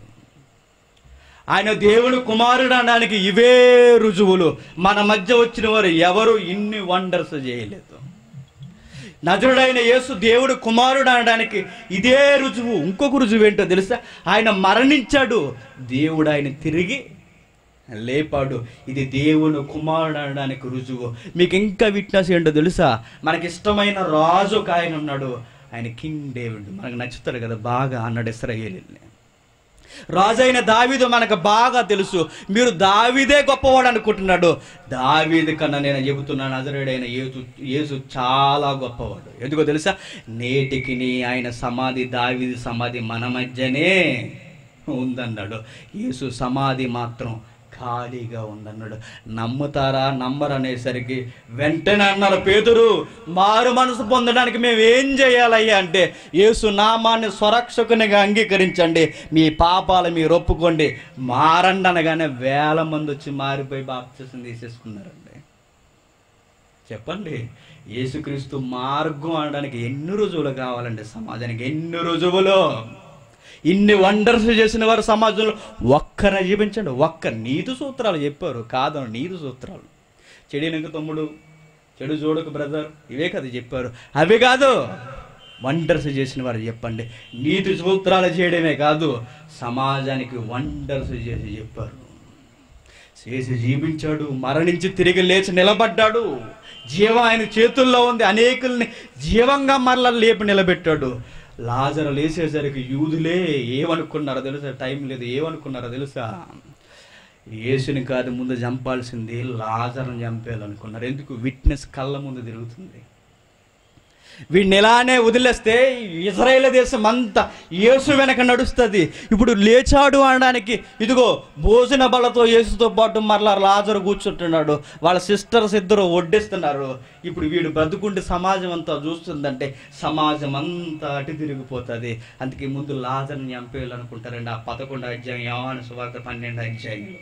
ఆయన దేవుడు కుమారుడు అనడానికి ఇవే రుజువులు మన మధ్య వచ్చిన వారు ఎవరు ఇన్ని వండర్స్ చేయలేదు నజరుడైన యేసు దేవుడు కుమారుడు అనడానికి ఇదే రుజువు ఇంకొక రుజువు ఏంటో తెలుసా ఆయన మరణించాడు దేవుడు ఆయన తిరిగి లేపాడు ఇది దేవుడు కుమారుడు అనడానికి రుజువు మీకు ఇంకా విట్నెస్ ఏంటో తెలుసా మనకి ఇష్టమైన రాజు ఒక ఆయన ఉన్నాడు ఆయన కింగ్ డేవిడ్ మనకు నచ్చుతాడు కదా బాగా అన్నాడు ఇస్రాయేలీని రాజైన దావీదు మనకు బాగా తెలుసు మీరు దావీదే గొప్పవాడు అనుకుంటున్నాడు దావీదు కన్నా నేను చెబుతున్నాను నజరుడైన యేసు యేసు చాలా గొప్పవాడు ఎందుకో తెలుసా నేటికి ఆయన సమాధి దావీది సమాధి మన మధ్యనే ఉందన్నాడు యేసు సమాధి మాత్రం ఖాళీగా ఉందన్నాడు నమ్ముతారా నమ్మరు అనేసరికి వెంటనే అన్నారు పేతురు మారు మనసు పొందడానికి మేము ఏం చేయాలయ్యా అంటే యేసు నామాన్ని స్వరక్షకునిగా అంగీకరించండి మీ పాపాలు మీరు ఒప్పుకోండి మారండి అనగానే వేల మంది వచ్చి మారిపోయి బాప్తిసం తీసేసుకున్నారండి చెప్పండి యేసుక్రీస్తు మార్గం అనడానికి ఎన్ని రుజువులు కావాలండి సమాజానికి ఎన్ని రుజువులు ఇన్ని వండర్స్ చేసిన వారు సమాజంలో ఒక్కరిని జీవించండి ఒక్క నీతి సూత్రాలు చెప్పారు కాదు నీతి సూత్రాలు చెడినకు తమ్ముడు చెడు చూడకు బ్రదర్ ఇవే కదా చెప్పారు అవి కాదు వండర్స్ చేసిన వారు చెప్పండి నీతి సూత్రాలు చేయడమే కాదు సమాజానికి వండర్స్ చేసి చెప్పారు చేసి జీవించాడు మరణించి తిరిగి లేచి నిలబడ్డాడు జీవం ఆయన చేతుల్లో ఉంది అనేకుల్ని జీవంగా మరలా లేపి నిలబెట్టాడు లాజర లేచేసరికి యూదులే ఏమనుకున్నారో తెలుసా టైం లేదు ఏమనుకున్నారో తెలుసా యేసుని కాదు ముందు చంపాల్సింది లాజర్ని చంపేయాలనుకున్నారు ఎందుకు విట్నెస్ కళ్ళ ముందు తిరుగుతుంది వీడిని ఎలానే వదిలేస్తే ఇజ్రాయేల్ దేశం అంతా యేసు వెనక నడుస్తుంది ఇప్పుడు లేచాడు అనడానికి ఇదిగో భోజన బలతో యేసుతో పాటు మరలా లాజరు కూర్చుంటున్నాడు వాళ్ళ సిస్టర్స్ ఇద్దరు వడ్డిస్తున్నారు ఇప్పుడు వీడు బ్రతుకుంటే సమాజం అంతా చూస్తుందంటే సమాజం అంతా అటు తిరిగిపోతుంది అందుకే ముందు లాజర్ని చంపేయాలనుకుంటారండి ఆ పదకొండు అధ్యాయం యావాను సువార్త పన్నెండు అధ్యాయంలో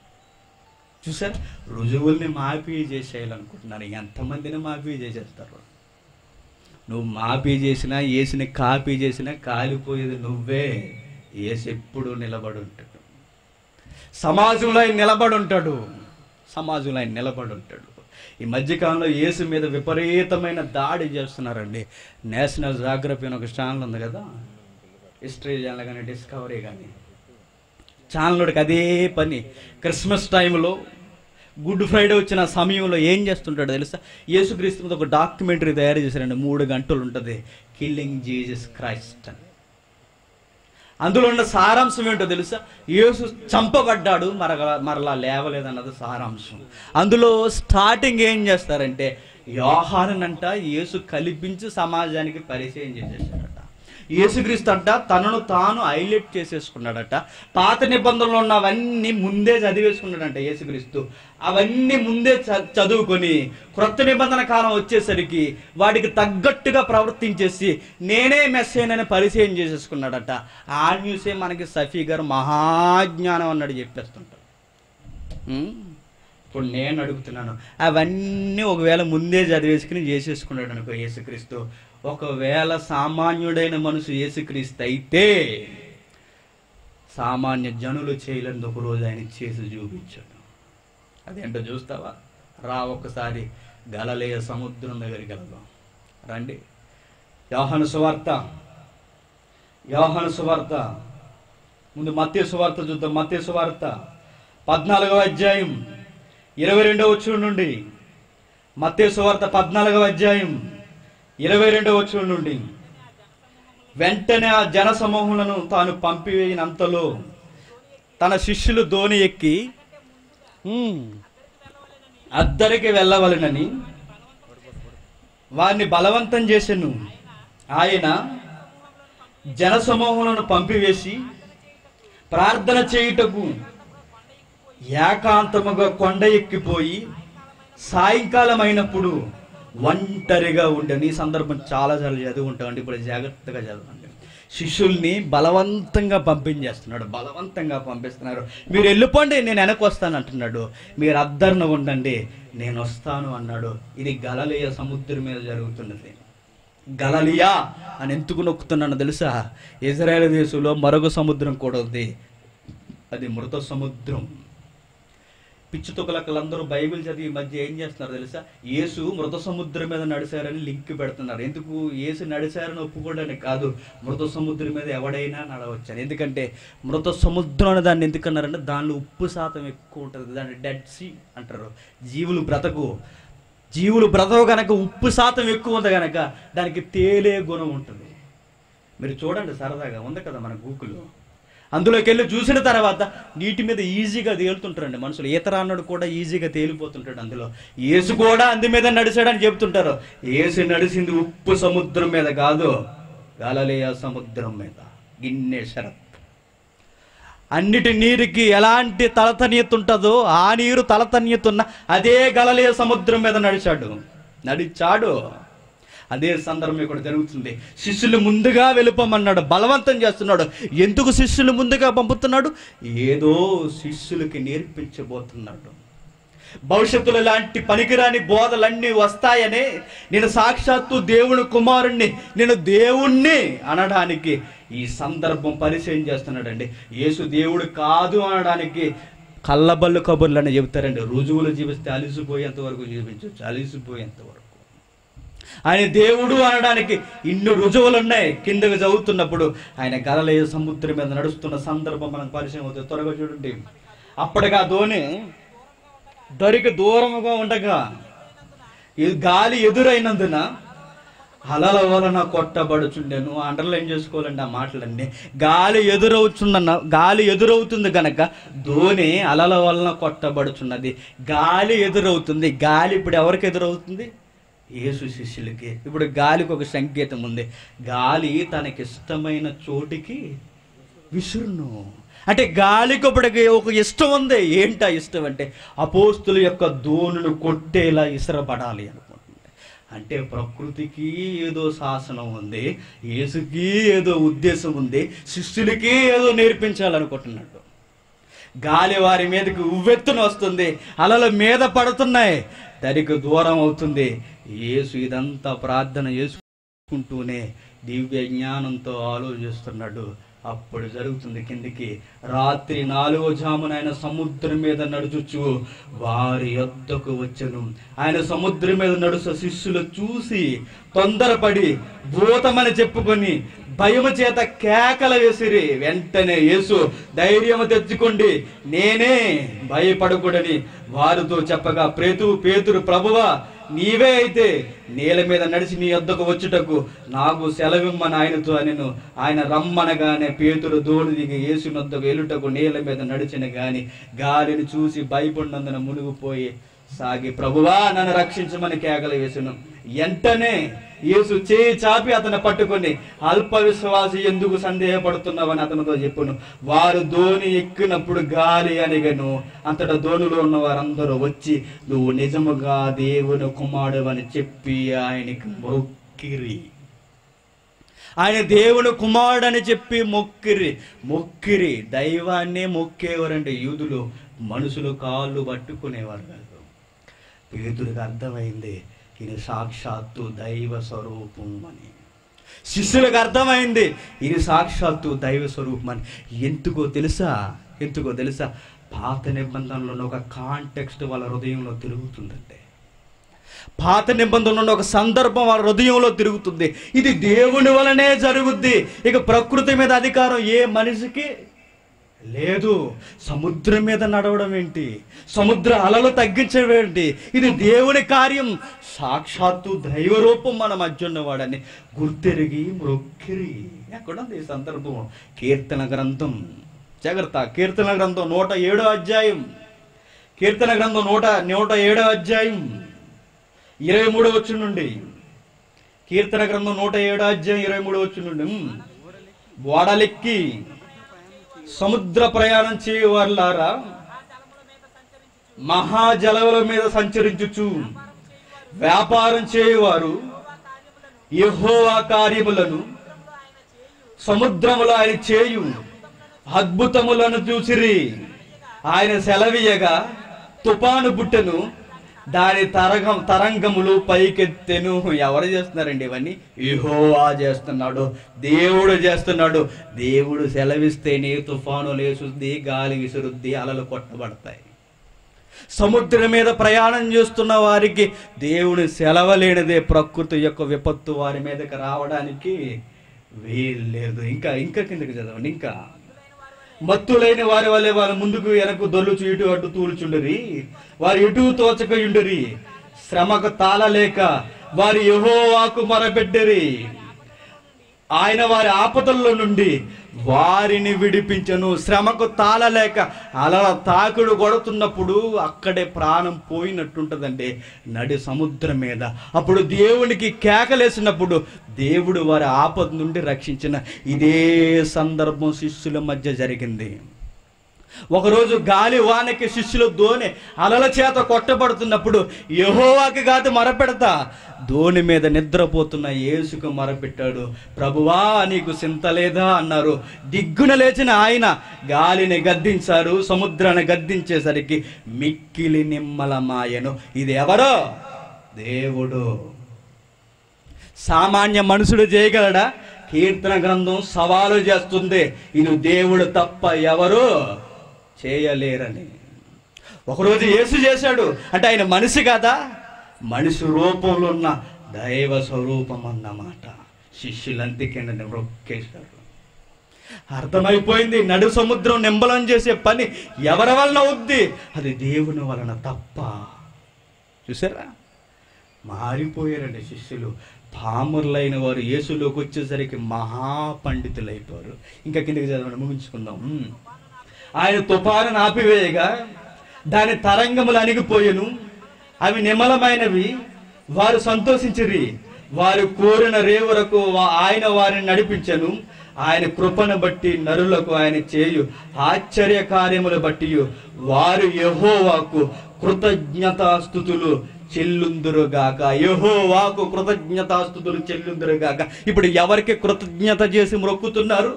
చూసారు రుజువుల్ని మాఫీ చేసేయాలనుకుంటున్నారు ఎంతమందిని మాఫీ చేసేస్తారు నువ్వు మాఫీ చేసినా ఏసిని కాపీ చేసినా కాలిపోయేది నువ్వే ఏసు ఎప్పుడు నిలబడి ఉంటాడు సమాజంలో ఆయన నిలబడి ఉంటాడు సమాజంలో ఆయన నిలబడి ఉంటాడు ఈ మధ్యకాలంలో యేసు మీద విపరీతమైన దాడి చేస్తున్నారండి నేషనల్ జాగ్రఫీ అని ఒక ఛానల్ ఉంది కదా హిస్టరీ ఛానల్ కానీ డిస్కవరీ కానీ ఛానల్కి అదే పని క్రిస్మస్ టైంలో గుడ్ ఫ్రైడే వచ్చిన సమయంలో ఏం చేస్తుంటాడో తెలుసా యేసుక్రీస్తు మీద ఒక డాక్యుమెంటరీ తయారు చేశారండి మూడు గంటలు ఉంటుంది కిల్లింగ్ జీసస్ క్రైస్ట్ అని అందులో ఉన్న సారాంశం ఏంటో తెలుసా యేసు చంపబడ్డాడు మరల మరలా లేవలేదన్నది సారాంశం అందులో స్టార్టింగ్ ఏం చేస్తారంటే యోహానంట యేసు కల్పించి సమాజానికి పరిచయం చేసేసాడట యేసుక్రీస్తు అంట తనను తాను హైలైట్ చేసేసుకున్నాడట పాత నిబంధనలు ఉన్నవన్నీ ముందే చదివేసుకున్నాడంట యేసుక్రీస్తు అవన్నీ ముందే చ- చదువుకొని క్రొత్త నిబంధన కాలం వచ్చేసరికి వాటికి తగ్గట్టుగా ప్రవర్తించేసి నేనే మెస్సేనని పరిచయం చేసేసుకున్నాడట ఆ న్యూసే మనకి సఫీ గారు మహాజ్ఞానం అన్నాడు చెప్పేస్తుంటారు ఉం? ఇప్పుడు నేను అడుగుతున్నాను అవన్నీ ఒకవేళ ముందే చదివేసుకుని చేసేసుకున్నాడు అనుకో యేసుక్రీస్తు ఒకవేళ సామాన్యుడైన మనుషు యేసుక్రీస్తు అయితే సామాన్య జనులు చేయలేని ఒక రోజు ఆయన చేసి చూపించాడు అదేంటో చూస్తావా రా ఒక్కసారి గలలేయ సముద్రం దగ్గరికి వెళ్దాం రండి యోహాను సువార్త యోహాను సువార్త ముందు మత్య సువార్త చూద్దాం మత్య సువార్త పద్నాలుగవ అధ్యాయం ఇరవై రెండవ వచ్చుడు నుండి మత్య సువార్త పద్నాలుగవ అధ్యాయం ఇరవై రెండవ వచ్చుడు నుండి వెంటనే ఆ జన సమూహములను తాను పంపివేయినంతలో తన శిష్యులు ధోని ఎక్కి "ఉమ్, అద్దరికి వెళ్ళవలెనని వారిని బలవంతం చేసెను ఆయన జనసమూహములను పంపివేసి ప్రార్థన చేయుటకు ఏకాంతముగా కొండ ఎక్కిపోయి సాయంకాలం అయినప్పుడు ఒంటరిగా ఉండని ఈ సందర్భం చాలా చాలా చదివి ఉంటామండి ఇప్పుడు జాగ్రత్తగా చదవండి శిష్యుల్ని బలవంతంగా పంపించేస్తున్నాడు బలవంతంగా పంపిస్తున్నారు మీరు వెళ్ళిపోండి నేను వెనక్కి వస్తాను అంటున్నాడు మీరు అద్దరిన ఉండండి నేను వస్తాను అన్నాడు ఇది గలలియ సముద్రం మీద జరుగుతున్నది గలలియా అని ఎందుకు నొక్కుతున్నాను తెలుసా ఇజ్రాయేల్ దేశంలో మరొక సముద్రం కూడా ఉంది అది మృత సముద్రం పిచ్చి తొకలక్కలందరూ బైబిల్ చదివి ఈ మధ్య ఏం చేస్తున్నారు తెలుసా యేసు మృత సముద్రం మీద నడిచారని లింక్ పెడుతున్నారు ఎందుకు యేసు నడిచారని ఒప్పుకోవడానికి కాదు మృత సముద్రం మీద ఎవడైనా నడవచ్చని ఎందుకంటే మృత సముద్రం అనే దాన్ని ఎందుకన్నారంటే దానిలో ఉప్పు శాతం ఎక్కువ ఉంటుంది దాన్ని డెడ్ సీ అంటారు జీవులు బ్రతకు జీవులు బ్రతకు కనుక ఉప్పు శాతం ఎక్కువ ఉంది కనుక దానికి తేలే గుణం ఉంటుంది మీరు చూడండి సరదాగా ఉంది కదా మన గూకులు అందులోకి వెళ్ళి చూసిన తర్వాత నీటి మీద ఈజీగా తేలుతుంటారండి మనుషులు ఈతర అన్నాడు కూడా ఈజీగా తేలిపోతుంటాడు అందులో ఏసు కూడా అందు మీద నడిచాడని చెప్తుంటారు ఏసు నడిచింది ఉప్పు సముద్రం మీద కాదు గలలియా సముద్రం మీద గిన్నె శరత్ అన్నిటి నీరుకి ఎలాంటి తలతనీయత ఉంటుందో ఆ నీరు తలతనీయత ఉన్న అదే గలలియ సముద్రం మీద నడిచాడు నడిచాడు అదే సందర్భం ఇక్కడ జరుగుతుంది శిష్యులు ముందుగా వెళ్ళిపోమన్నాడు బలవంతం చేస్తున్నాడు ఎందుకు శిష్యులు ముందుగా పంపుతున్నాడు ఏదో శిష్యులకి నేర్పించబోతున్నాడు భవిష్యత్తులో ఇలాంటి పనికిరాని బోధలన్నీ వస్తాయని నేను సాక్షాత్తు దేవుని కుమారుణ్ణి నేను దేవుణ్ణి అనడానికి ఈ సందర్భం పరిచయం చేస్తున్నాడండి యేసు దేవుడు కాదు అనడానికి కళ్ళబల్లు కబుర్లు అని చెబుతారండి రుజువులు జీవిస్తే అలిసిపోయేంత వరకు జీవించవచ్చు అలిసిపోయేంత వరకు ఆయన దేవుడు అనడానికి ఇన్ని రుజువులు ఉన్నాయి కిందకి చదువుతున్నప్పుడు ఆయన గలలయ సముద్రం మీద నడుస్తున్న సందర్భం మనకు పరిచయం అవుతుంది త్వరగా చూడండి అప్పటిగా ధోని దొరికి దూరముగా ఉండగా ఈ గాలి ఎదురైనందున అలల వలన కొట్టబడుచుండెను అండర్లైన్ చేసుకోవాలండి ఆ మాటలన్నీ గాలి ఎదురవుచున్న గాలి ఎదురవుతుంది గనక ధోని అలల వలన కొట్టబడుచున్నది గాలి ఎదురవుతుంది గాలి ఇప్పుడు ఎవరికి ఎదురవుతుంది యేసు శిష్యులకి ఇప్పుడు గాలికి ఒక సంకేతం ఉంది గాలి తనకిష్టమైన చోటికి విసురును అంటే గాలికి ఒకటికి ఒక ఇష్టం ఉంది ఏంటా ఇష్టం అంటే అపోస్తుల యొక్క దోణులు కొట్టేలా ఇసరపడాలి అనుకుంటుంది అంటే ప్రకృతికి ఏదో శాసనం ఉంది యేసుకి ఏదో ఉద్దేశం ఉంది శిష్యులకి ఏదో నేర్పించాలనుకుంటున్నాడు గాలి వారి మీదకి ఉవ్వెత్తున వస్తుంది అలల మీద పడుతున్నాయి దరికి దూరం అవుతుంది యేసు ఇదంతా ప్రార్థన చేసుకుంటూనే దివ్య జ్ఞానంతో ఆలోచిస్తున్నాడు అప్పుడు జరుగుతుంది కిందికి రాత్రి నాలుగో జామున ఆయన సముద్రం మీద నడుచుచు వారి యొద్దకు వచ్చెను ఆయన సముద్రం మీద నడుచు శిష్యులు చూసి తొందరపడి భూతమని చెప్పుకొని భయము చేత కేకలు వేసిరి వెంటనే యేసు ధైర్యము తెచ్చుకోండి నేనే భయపడకూడని వారితో చెప్పగా ప్రేతు పేతురు ప్రభువా నీవే అయితే నేల మీద నడిచి నీ వద్దకు వచ్చుటకు నాకు సెలవిమ్మని ఆయనతో నేను ఆయన రమ్మనగానే పేతురు దోడు దిగి యేసు వద్దకు ఎలుటకు నేల మీద నడిచిన గాని గాలిని చూసి భయపడినందున మునిగిపోయి సాగి ప్రభువా నన్ను రక్షించమని కేకలు వేసును వెంటనే యేసు చేయి చాపి అతను పట్టుకొని అల్ప విశ్వాసి ఎందుకు సందేహపడుతున్నావని అతనితో చెప్పును వారు ధోని ఎక్కినప్పుడు గాలి అనిగను అంతటా ధోనిలో ఉన్న వారందరూ వచ్చి నువ్వు నిజముగా దేవుని కుమారుడు అని చెప్పి ఆయనకి మొక్కిరి ఆయన దేవుని కుమారుడు అని చెప్పి మొక్కిరి మొక్కిరి దైవాన్నే మొక్కేవారంటే యూదులు మనుషులు కాళ్ళు పట్టుకునేవారు కాదు పేతుడికి అర్థమైంది ఇది సాక్షాత్తు దైవ స్వరూపం అని శిష్యులకు అర్థమైంది ఇది సాక్షాత్తు దైవ స్వరూపం అని ఎందుకో తెలుసా ఎందుకో తెలుసా పాత నిబంధనలో ఒక కాంటెక్స్ట్ వాళ్ళ హృదయంలో తిరుగుతుందంటే పాత నిబంధనలో ఒక సందర్భం వాళ్ళ హృదయంలో తిరుగుతుంది ఇది దేవుని వలనే జరుగుద్ది ఇక ప్రకృతి మీద అధికారం ఏ మనిషికి లేదు సముద్రం మీద నడవడం ఏంటి సముద్ర అలలు తగ్గించడం ఏంటి ఇది దేవుని కార్యం సాక్షాత్తు దైవ రూపం మన మధ్య ఉన్నవాడని గుర్తెరిగి మొక్కిరి ఎక్కడుంది ఈ సందర్భం కీర్తన గ్రంథం జాగ్రత్త కీర్తన గ్రంథం నూట ఏడో అధ్యాయం కీర్తన గ్రంథం నూట నూట ఏడో అధ్యాయం ఇరవై మూడో వచ్చి నుండి కీర్తన గ్రంథం నూట ఏడో అధ్యాయం ఇరవై మూడో వచ్చి నుండి ఉమ్. ఓడలెక్కి సముద్ర ప్రయాణం చేయవారులారా మహాజలముల మీద సంచరించుచు వ్యాపారం చేయవారు యెహోవా కార్యములను సముద్రములో ఆయన చేయు అద్భుతములను చూసిరి ఆయన సెలవీయగా తుపాను పుట్టెను దాని తరంగం తరంగములు పైకెత్తెను ఎవరు చేస్తున్నారండి ఇవన్నీ యెహోవా చేస్తున్నాడు దేవుడు చేస్తున్నాడు దేవుడు సెలవిస్తేనే తుఫాను లేచుద్ది గాలి విసురుద్ది అలలు కొట్టబడతాయి సముద్రం మీద ప్రయాణం చేస్తున్న వారికి దేవుని సెలవలేనిదే ప్రకృతి యొక్క విపత్తు వారి మీదకి రావడానికి వీలు లేదు ఇంకా ఇంకా కిందకి చదవండి ఇంకా మత్తులైన వారి వల్లే వారు ముందుకు వెనక్కు దొల్లుచు ఇటు అటు తూలుచుండరి వారు ఇటు తోచక ఉండరి శ్రమకు తాళలేక వారి యెహోవాకు మొరపెట్టరి ఆయన వారి ఆపదల్లో నుండి వారిని విడిపించను శ్రమకు తాళలేక అలల తాకుడు కొడుతున్నప్పుడు అక్కడే ప్రాణం పోయినట్టుంటదండి నడి సముద్రం మీద అప్పుడు దేవునికి కేకలేసినప్పుడు దేవుడు వారి ఆపద నుండి రక్షించిన ఇదే సందర్భం శిష్యుల మధ్య జరిగింది ఒకరోజు గాలి వానకి శిష్యులు దోణి అలల చేత కొట్టబడుతున్నప్పుడు యహోవాకి కాదు మరపెడతా దోణి మీద నిద్రపోతున్న యేసుకు మరపెట్టాడు ప్రభువా నీకు చింత లేదా అన్నారు దిగ్గున లేచిన ఆయన గాలిని గద్దించారు సముద్రాన్ని గద్దించేసరికి మిక్కిలి నిమ్మలమాయను ఇది ఎవరో దేవుడు సామాన్య మనుషుడు చేయగలడా కీర్తన గ్రంథం సవాలు చేస్తుంది ఇది దేవుడు తప్ప ఎవరు చేయలేరని ఒకరోజు యేసు చేశాడు అంటే ఆయన మనిషి కదా మనిషి రూపంలో ఉన్న దైవ స్వరూపం అన్నమాట శిష్యులంతికేండి రొక్కేశారు అర్థమైపోయింది నడు సముద్రం నింబలం చేసే పని ఎవరి వలన అవుద్ది అది దేవుని వలన తప్ప చూసారా మారిపోయారండి శిష్యులు పామురులైన వారు యేసులోకి వచ్చేసరికి మహాపండితులైపోయారు ఇంకా కిందకి చదవండి ముగించుకుందాం ఉమ్. ఆయన తుఫాను ఆపివేయగా దాని తరంగములు అణిగిపోయెను అవి నిమలమైనవి వారు సంతోషించిరి వారు కోరిన రేవులకు వా- ఆయన వారిని నడిపించను ఆయన కృపను బట్టి నరులకు ఆయన చేయు ఆశ్చర్య కార్యములు బట్టి వారు యెహోవాకు కృతజ్ఞతాస్థుతులు చెల్లుందురుగాక యెహోవాకు కృతజ్ఞతాస్థుతులు చెల్లుందురుగాక ఇప్పుడు ఎవరికి కృతజ్ఞత చేసి మొక్కుతున్నారు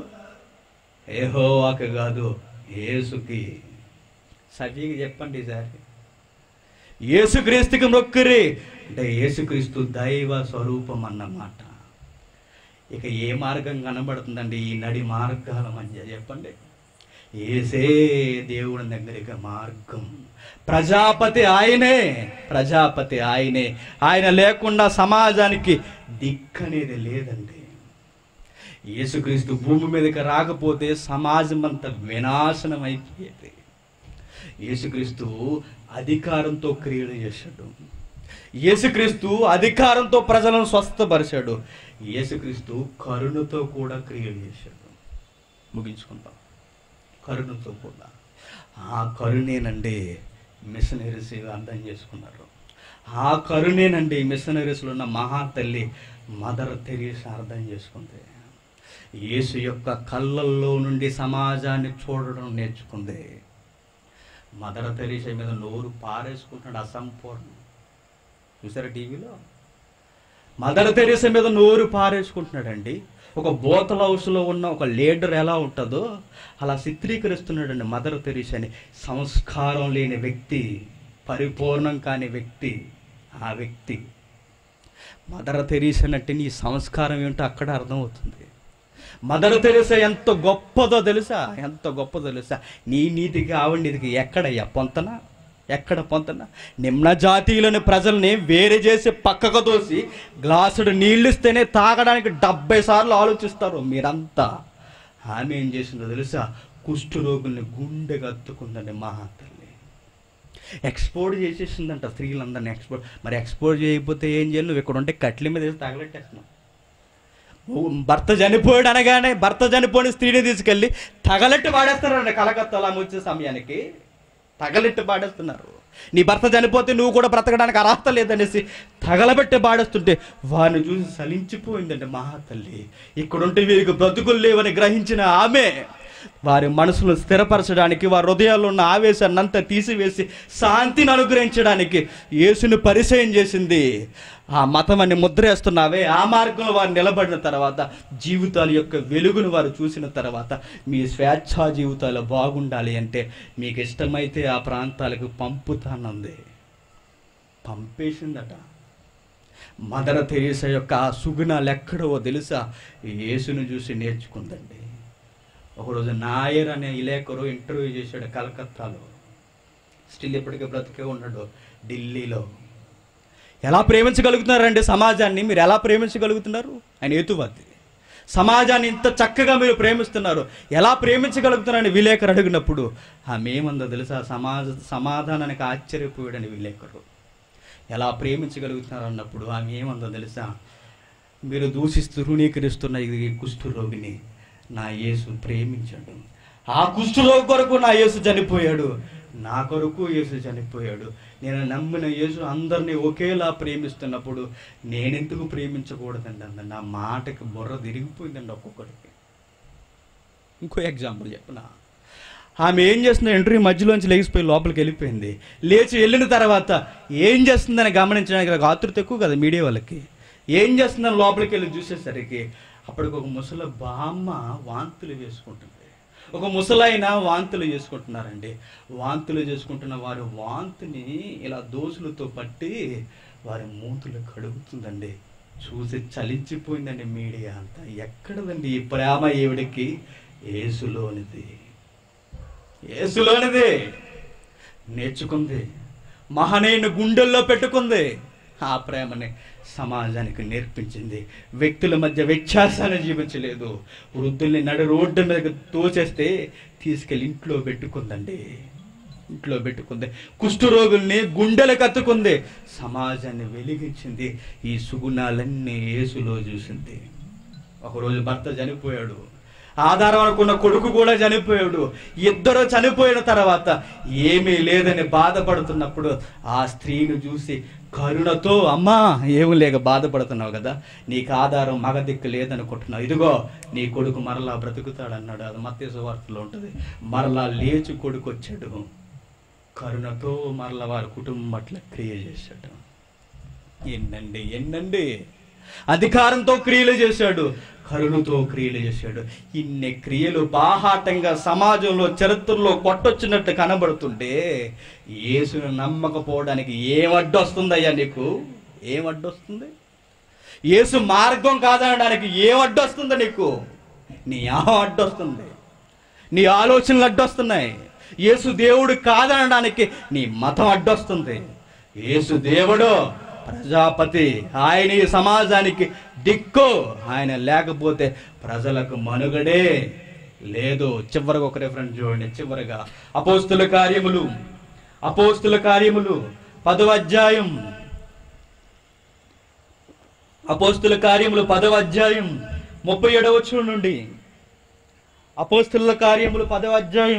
యెహోవాకు కాదు యేసుకి సజీకి చెప్పండి సార్ యేసుక్రీస్తుకి మొక్కురి అంటే యేసుక్రీస్తు దైవ స్వరూపం అన్నమాట ఇక ఏ మార్గం కనబడుతుందండి ఈ నడి మార్గాల మధ్య చెప్పండి ఏసే దేవుని దగ్గరికి మార్గం ప్రజాపతి ఆయనే ప్రజాపతి ఆయనే ఆయన లేకుండా సమాజానికి దిక్కనేది లేదండి యేసుక్రీస్తు భూమి మీదకి రాకపోతే సమాజం అంతా వినాశనం అయిపోయేది యేసుక్రీస్తు అధికారంతో క్రియలు చేశాడు యేసుక్రీస్తు అధికారంతో ప్రజలను స్వస్థపరిచాడు యేసుక్రీస్తు కరుణతో కూడా క్రియలు చేశాడు ముగించుకుంటాం కరుణతో కూడా ఆ కరుణేనండి మిషనరీస్ అర్థం చేసుకున్నారు ఆ కరుణేనండి మిషనరీస్లో ఉన్న మహాతల్లి మదర్ తెరీసా అర్థం చేసుకుంది యేసు యొక్క కళ్ళల్లో నుండి సమాజాన్ని చూడడం నేర్చుకుంది మదర్ తెరీసా మీద నోరు పారేసుకుంటున్నాడు అసంపూర్ణం చూసారా టీవీలో మదర్ తెరీసా మీద నోరు పారేసుకుంటున్నాడండి ఒక బోతల హౌస్లో ఉన్న ఒక లీడర్ ఎలా ఉంటుందో అలా చిత్రీకరిస్తున్నాడండి మదర్ తెరీసాని సంస్కారం లేని వ్యక్తి పరిపూర్ణం కాని వ్యక్తి ఆ వ్యక్తి మదర్ తెరీసా అంటే నీ సంస్కారం ఏంటో అక్కడ అర్థమవుతుంది మదర్ తెరీసా ఎంత గొప్పదో తెలుసా ఎంత గొప్పదో తెలుసా నీ నీతికి ఆవిడ నీతికి ఎక్కడయ్యా పొంతన ఎక్కడ పొంతన నిమ్న జాతీయులని ప్రజల్ని వేరే చేసి పక్కకు దోసి గ్లాసుడు నీళ్ళు ఇస్తేనే తాగడానికి డెబ్బై సార్లు ఆలోచిస్తారు మీరంతా ఆమె ఏం చేసిందో తెలుసా కుష్ఠరోగుల్ని గుండె కత్తుకుందండి మహాతల్లి ఎక్స్పోర్ట్ చేసేసిందంట స్త్రీలందరినీ ఎక్స్పోర్ట్ మరి ఎక్స్పోర్ట్ చేయకపోతే ఏం చేయాలి నువ్వు ఇక్కడ ఉంటే కట్ల మీద వేసి తగలెట్టేస్తున్నావు నువ్వు భర్త చనిపోయాడు అనగానే భర్త చనిపోయిన స్త్రీని తీసుకెళ్ళి తగలెట్టి పాడేస్తారండి కలకత్తాలో ఆమె వచ్చే సమయానికి తగలెట్టి పాడేస్తున్నారు నీ భర్త చనిపోతే నువ్వు కూడా బ్రతకడానికి అర్హత లేదనేసి తగలబెట్టి పాడేస్తుంటే వారిని చూసి సలించిపోయిందండి మహాతల్లి ఇక్కడుంటే వీరికి బ్రతుకులు లేవని గ్రహించిన ఆమె వారి మనసును స్థిరపరచడానికి వారి హృదయాల్లో ఉన్న ఆవేశాన్ని అంతా తీసివేసి శాంతిని అనుగ్రహించడానికి యేసుని పరిచయం చేసింది ఆ మతం అని ముద్రేస్తున్నావే ఆ మార్గంలో వారు నిలబడిన తర్వాత జీవితాల యొక్క వెలుగును వారు చూసిన తర్వాత మీ స్వేచ్ఛా జీవితాలు బాగుండాలి అంటే మీకు ఇష్టమైతే ఆ ప్రాంతాలకు పంపుతానంది పంపేసిందట మదర్ తెరీసా యొక్క ఆ సుగుణాలు ఎక్కడో తెలుసా యేసును చూసి నేర్చుకుందండి ఒకరోజు నాయర్ అనే ఇలేకరు ఇంటర్వ్యూ చేశాడు కలకత్తాలో స్టిల్ ఇప్పటికే బ్రతికే ఉన్నాడు ఢిల్లీలో ఎలా ప్రేమించగలుగుతున్నారండి సమాజాన్ని మీరు ఎలా ప్రేమించగలుగుతున్నారు ఆయన హేతువాది సమాజాన్ని ఇంత చక్కగా మీరు ప్రేమిస్తున్నారు ఎలా ప్రేమించగలుగుతున్నారని విలేకరు అడిగినప్పుడు ఆమె ఏమందో తెలుసా సమాజ సమాధానానికి ఆశ్చర్యపోయాడని విలేకరు ఎలా ప్రేమించగలుగుతున్నారు అన్నప్పుడు ఆమె ఏమందో తెలుసా మీరు దూషిస్తూ రుణీకరిస్తున్న ఈ కుష్ఠరోగిని నా యేసు ప్రేమించాడు ఆ కుష్ఠరోగి కొరకు నా యేసు చనిపోయాడు నా కొరకు యేసు చనిపోయాడు నేను నమ్మిన యేసు అందరినీ ఒకేలా ప్రేమిస్తున్నప్పుడు నేనెందుకు ప్రేమించకూడదండి అంద నా మాటకి బుర్ర తిరిగిపోయిందండి ఒక్కొక్కడికి ఇంకో ఎగ్జాంపుల్ చెప్పనా ఆమె ఏం చేస్తుంది ఇంటర్వ్యూ మధ్యలోంచి లేచిపోయి లోపలికి వెళ్ళిపోయింది లేచి వెళ్ళిన తర్వాత ఏం చేస్తుందని గమనించడానికి నాకు ఆతృత ఎక్కువ కదా మీడియా వాళ్ళకి ఏం చేస్తుందని లోపలికి వెళ్ళి చూసేసరికి అప్పటికి ఒక ముసల బామ్మ వాంతులు వేసుకుంటుంది ఒక ముసలైన వాంతులు చేసుకుంటున్నారండి వాంతులు చేసుకుంటున్న వారి వాంతిని ఇలా దోసులతో పట్టి వారి మూతులు కడుగుతుందండి చూసి చలించిపోయిందండి మీడియా అంతా ఎక్కడదండి ఈ ప్రేమ ఈవిడికి ఏసులోనిది ఏసులోనిది నేర్చుకుంది మహనీయుని గుండెల్లో పెట్టుకుంది ఆ ప్రేమని సమాజానికి నేర్పించింది వ్యక్తుల మధ్య వ్యత్యాసాన్ని జీవించలేదు వృద్ధుల్ని నడు రోడ్డు మీద తోచేస్తే తీసుకెళ్ళి ఇంట్లో పెట్టుకుందండి ఇంట్లో పెట్టుకుంది కుష్ఠరోగుల్ని గుండెలు కత్తుకుంది సమాజాన్ని వెలిగించింది ఈ సుగుణాలన్నీ యేసులో చూసింది ఒకరోజు భర్త చనిపోయాడు ఆధారం అనుకున్న కొడుకు కూడా చనిపోయాడు ఇద్దరు చనిపోయిన తర్వాత ఏమీ లేదని బాధపడుతున్నప్పుడు ఆ స్త్రీని చూసి కరుణతో అమ్మా ఏమి లేక బాధపడుతున్నావు కదా నీకు ఆధారం మగ దిక్కు లేదనుకుంటున్నావు ఇదిగో నీ కొడుకు మరలా బ్రతుకుతాడన్నాడు అది మత్స్య వార్తలో ఉంటుంది మరలా లేచి కొడుకు వచ్చాడు కరుణతో మరలా వారి కుటుంబం అట్లా క్రియ చేశాడు ఎన్నండి ఎన్నండి అధికారంతో క్రియలు చేశాడు కరుణతో క్రియలు చేశాడు ఇన్ని క్రియలు బాహాటంగా సమాజంలో చరిత్రలో కొట్టొచ్చినట్టు కనబడుతుంటే యేసును నమ్మకపోవడానికి ఏం అడ్డొస్తుందయ్యా నీకు ఏం అడ్డొస్తుంది యేసు మార్గం కాదనడానికి ఏం అడ్డొస్తుంది నీకు నీ ఆహం అడ్డొస్తుంది నీ ఆలోచనలు అడ్డొస్తున్నాయి యేసు దేవుడు కాదనడానికి నీ మతం అడ్డొస్తుంది యేసు దేవుడు ప్రజాపతి ఆయన ఈ సమాజానికి దిక్కు ఆయన లేకపోతే ప్రజలకు మనుగడే లేదు చివరికి ఒక రిఫరెన్స్ చూడండి చివరిగా అపోస్తుల కార్యములు అపోస్తుల కార్యములు పదవ అధ్యాయం అపోస్తుల కార్యములు పదవ అధ్యాయం ముప్పై ఏడవ నుండి అపోస్తుల కార్యములు పదవ అధ్యాయం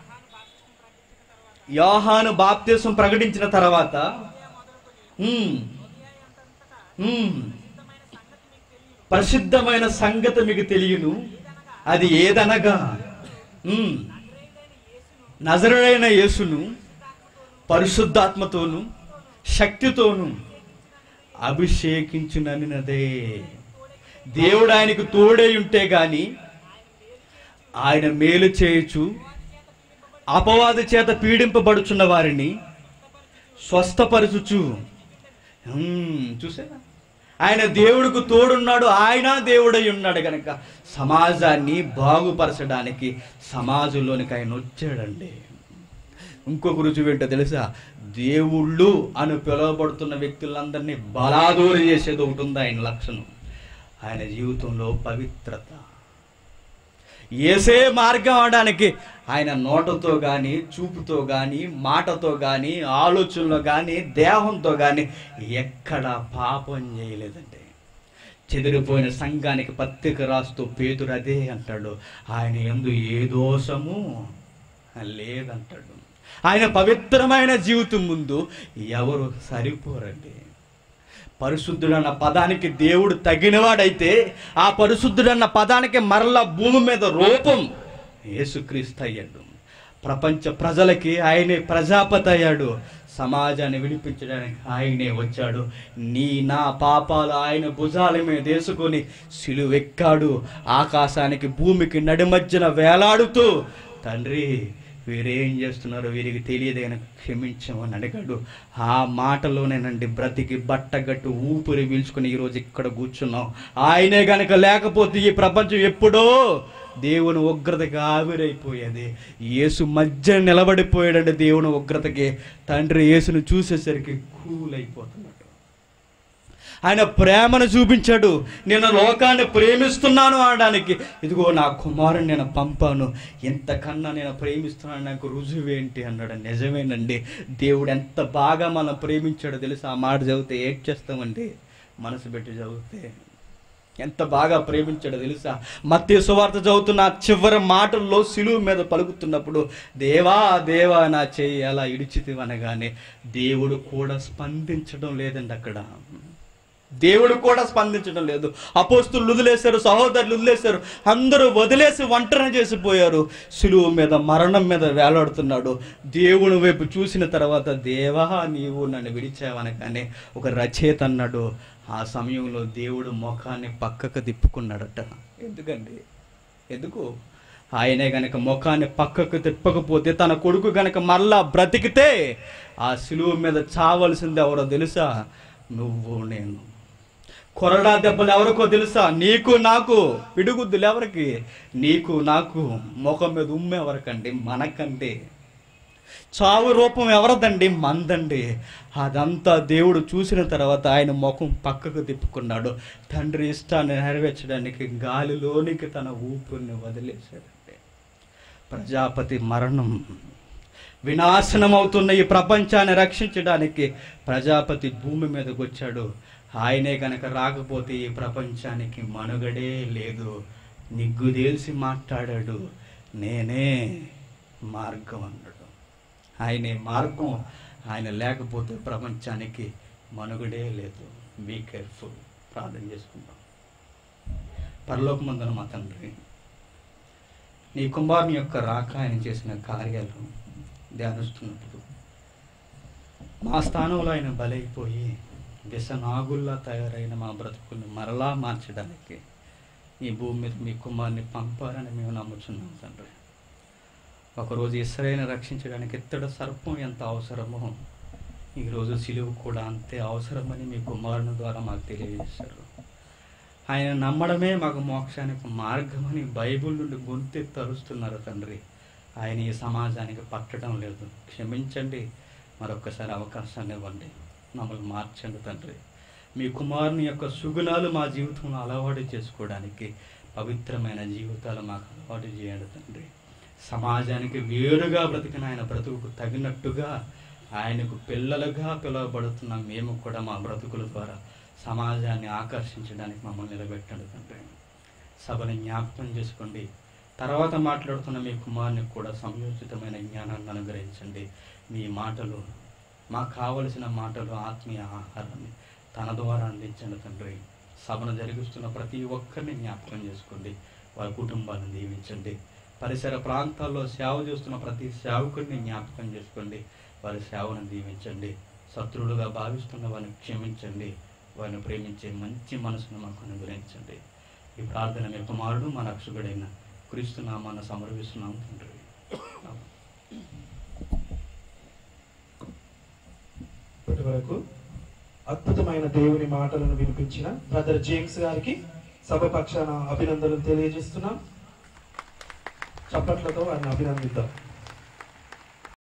యోహాను బాప్తిసం ప్రకటించిన తర్వాత ఉమ్, ఉమ్, ప్రసిద్ధమైన సంగతి మీకు తెలియను అది ఏదనగా ఉమ్, నజరుడైన యేసును పరిశుద్ధాత్మతోను శక్తితోను అభిషేకించుననినదే దేవుడు ఆయనకు తోడై ఉంటే గాని ఆయన మేలు చేయొచ్చు అపవాది చేత పీడింపబడుచున్న వారిని స్వస్థపరచుచు హ్మ్, చూసారా ఆయన దేవుడికి తోడున్నాడు ఆయన దేవుడై ఉన్నాడు కనుక సమాజాన్ని బాగుపరచడానికి సమాజంలోనికి ఆయన వచ్చాడండి ఇంకొక రుజువు ఏంటో తెలుసా దేవుళ్ళు అని పిలువబడుతున్న వ్యక్తులందరినీ బలాదూరి చేసేది ఒకటి ఉంది ఆయన లక్షణం ఆయన జీవితంలో పవిత్రత ఏసే మార్గం అవడానికి ఆయన నోటతో కానీ చూపుతో కానీ మాటతో కానీ ఆలోచనలో కానీ దేహంతో కానీ ఎక్కడ పాపం చేయలేదండి చెదిరిపోయిన సంఘానికి పత్రిక రాస్తూ పేతురు అదే అంటాడు ఆయన ఎందు ఏ దోషము లేదంటాడు ఆయన పవిత్రమైన జీవితం ముందు ఎవరు సరిపోరండి పరిశుద్ధుడన్న పదానికి దేవుడు తగినవాడైతే ఆ పరిశుద్ధుడన్న పదానికి మరలా భూమి మీద రూపం యేసుక్రీస్తు అయ్యాడు ప్రపంచ ప్రజలకి ఆయనే ప్రజాపతి అయ్యాడు సమాజాన్ని విడిపించడానికి ఆయనే వచ్చాడు నీ నా పాపాలు ఆయన భుజాల మీద వేసుకొని సిలువెక్కాడు ఆకాశానికి భూమికి నడిమధ్యన వేలాడుతూ తండ్రి వీరేం చేస్తున్నారో వీరికి తెలియదు కనుక క్షమించమని అడిగాడు ఆ మాటలోనేనండి బ్రతికి బట్టగట్టు ఊపిరి పీల్చుకుని ఈరోజు ఇక్కడ కూర్చున్నాం ఆయనే గనక లేకపోతే ఈ ప్రపంచం ఎప్పుడో దేవుని ఉగ్రతకి ఆవిరైపోయేది యేసు మధ్య నిలబడిపోయాడండి దేవుని ఉగ్రతకి తండ్రి యేసును చూసేసరికి కూల్ అయిపోతున్నాడు ఆయన ప్రేమను చూపించాడు నేను లోకాన్ని ప్రేమిస్తున్నాను అనడానికి ఇదిగో నా కుమారుని నేను పంపాను ఎంతకన్నా నేను ప్రేమిస్తున్నాను నాకు రుజువు ఏంటి అన్నాడు నిజమేనండి దేవుడు ఎంత బాగా మనం ప్రేమించాడో తెలుసా ఆ మాట చదివితే ఏడ్ చేస్తామండి మనసు పెట్టి చదివితే ఎంత బాగా ప్రేమించాడో తెలుసా మత్య సువార్త చదువుతున్న ఆ చివరి మాటల్లో సిలువు మీద పలుకుతున్నప్పుడు దేవా దేవా నా చెయ్యి అలా ఇడిచితివనగానే దేవుడు కూడా స్పందించడం లేదండి అక్కడ దేవుడు కూడా స్పందించడం లేదు అపోస్తులు వదిలేశారు సహోదరులు వదిలేశారు అందరూ వదిలేసి ఒంటరిని చేసిపోయారు సులువు మీద మరణం మీద వేలాడుతున్నాడు దేవుని వైపు చూసిన తర్వాత దేవా నీవు నన్ను విడిచావనగానే ఒక రచయిత అన్నాడు ఆ సమయంలో దేవుడు ముఖాన్ని పక్కకు తిప్పుకున్నాడట ఎందుకండి ఎందుకు ఆయనే గనక ముఖాన్ని పక్కకు తిప్పకపోతే తన కొడుకు గనక మరలా బ్రతికితే ఆ సిలువ మీద చావలసింది ఎవరో తెలుసా నువ్వు నేను కొరడా దెబ్బలు ఎవరికో తెలుసా నీకు నాకు పిడుగుద్దులు ఎవరికి నీకు నాకు ముఖం మీద ఉమ్ము ఎవరికండి మనకండి చావు రూపం ఎవరిదండి మందండి అదంతా దేవుడు చూసిన తర్వాత ఆయన ముఖం పక్కకు తిప్పుకున్నాడు తండ్రి ఇష్టాన్ని నెరవేర్చడానికి గాలిలోనికి తన ఊపిరిని వదిలేశాడండి ప్రజాపతి మరణం వినాశనం అవుతున్న ఈ ప్రపంచాన్ని రక్షించడానికి ప్రజాపతి భూమి మీదకి వచ్చాడు ఆయనే గనక రాకపోతే ఈ ప్రపంచానికి మనుగడే లేదు నిగ్గు తేల్చి మాట్లాడాడు నేనే మార్గం అన్నాడు ఆయనే మార్గం ఆయన లేకపోతే ప్రపంచానికి మనుగడే లేదు బీ కేర్ఫుల్ ప్రార్థన చేసుకుందాం పరలోకమందున మా తండ్రి నీ కుమారుని యొక్క రాక ఆయన చేసిన కార్యాలు ధ్యానిస్తున్నప్పుడు మా స్థానంలో ఆయన బలైపోయి వ్యసనాగుల్లా తయారైన మా బ్రతుకుల్ని మరలా మార్చడానికి ఈ భూమి మీద మీ కుమారుని పంపారని మేము నమ్ముచున్నాం తండ్రి ఒకరోజు ఇస్రాయేల్ని రక్షించడానికి ఇత్తడి సర్పం ఎంత అవసరమో ఈరోజు సిలువు కూడా అంతే అవసరమని మీ కుమారుని ద్వారా మాకు తెలియజేశారు ఆయన నమ్మడమే మాకు మోక్షానికి మార్గమని బైబిల్ నుండి గొంతె తరుస్తున్నారు తండ్రి ఆయన ఈ సమాజానికి పట్టడం లేదు క్షమించండి మరొకసారి అవకాశాన్ని ఇవ్వండి మమ్మల్ని మార్చండి తండ్రి మీ కుమారుని యొక్క సుగుణాలు మా జీవితంలో అలవాటు చేసుకోవడానికి పవిత్రమైన జీవితాలు మాకు అలవాటు చేయండి తండ్రి సమాజానికి వేరుగా బ్రతికిన ఆయన బ్రతుకుకు తగినట్టుగా ఆయనకు పిల్లలుగా పిలువబడుతున్న మేము కూడా మా బ్రతుకుల ద్వారా సమాజాన్ని ఆకర్షించడానికి మమ్మల్ని నిలబెట్టండి తండ్రి సభని జ్ఞాపకం చేసుకోండి తర్వాత మాట్లాడుతున్న మీ కుమారుని కూడా సంయోజితమైన జ్ఞానాన్ని అనుగ్రహించండి మీ మాటలు మాకు కావలసిన మాటలు ఆత్మీయ ఆహారాన్ని తన ద్వారా అందించండి తండ్రి సభను జరిగిస్తున్న ప్రతి ఒక్కరిని జ్ఞాపకం చేసుకోండి వారి కుటుంబాలను దీవించండి పరిసర ప్రాంతాల్లో సేవ చేస్తున్న ప్రతి సేవకుడిని జ్ఞాపకం చేసుకోండి వారి సేవను దీవించండి శత్రువులుగా భావిస్తున్న వారిని క్షమించండి వారిని ప్రేమించే మంచి మనసును మాకు అనుగ్రహించండి ఈ ప్రార్థన మీ కుమారుడు మా రక్షకుడైన క్రీస్తు నామాన్ని సమర్పిస్తున్నాం తండ్రి ఆమేన్. ఇప్పటి వరకు అద్భుతమైన దేవుని మాటలను వినిపించిన బ్రదర్ జేమ్స్ గారికి సభ పక్షాన అభినందనలు తెలియజేస్తున్నాం చప్పట్లతో వారిని అభినందిద్దాం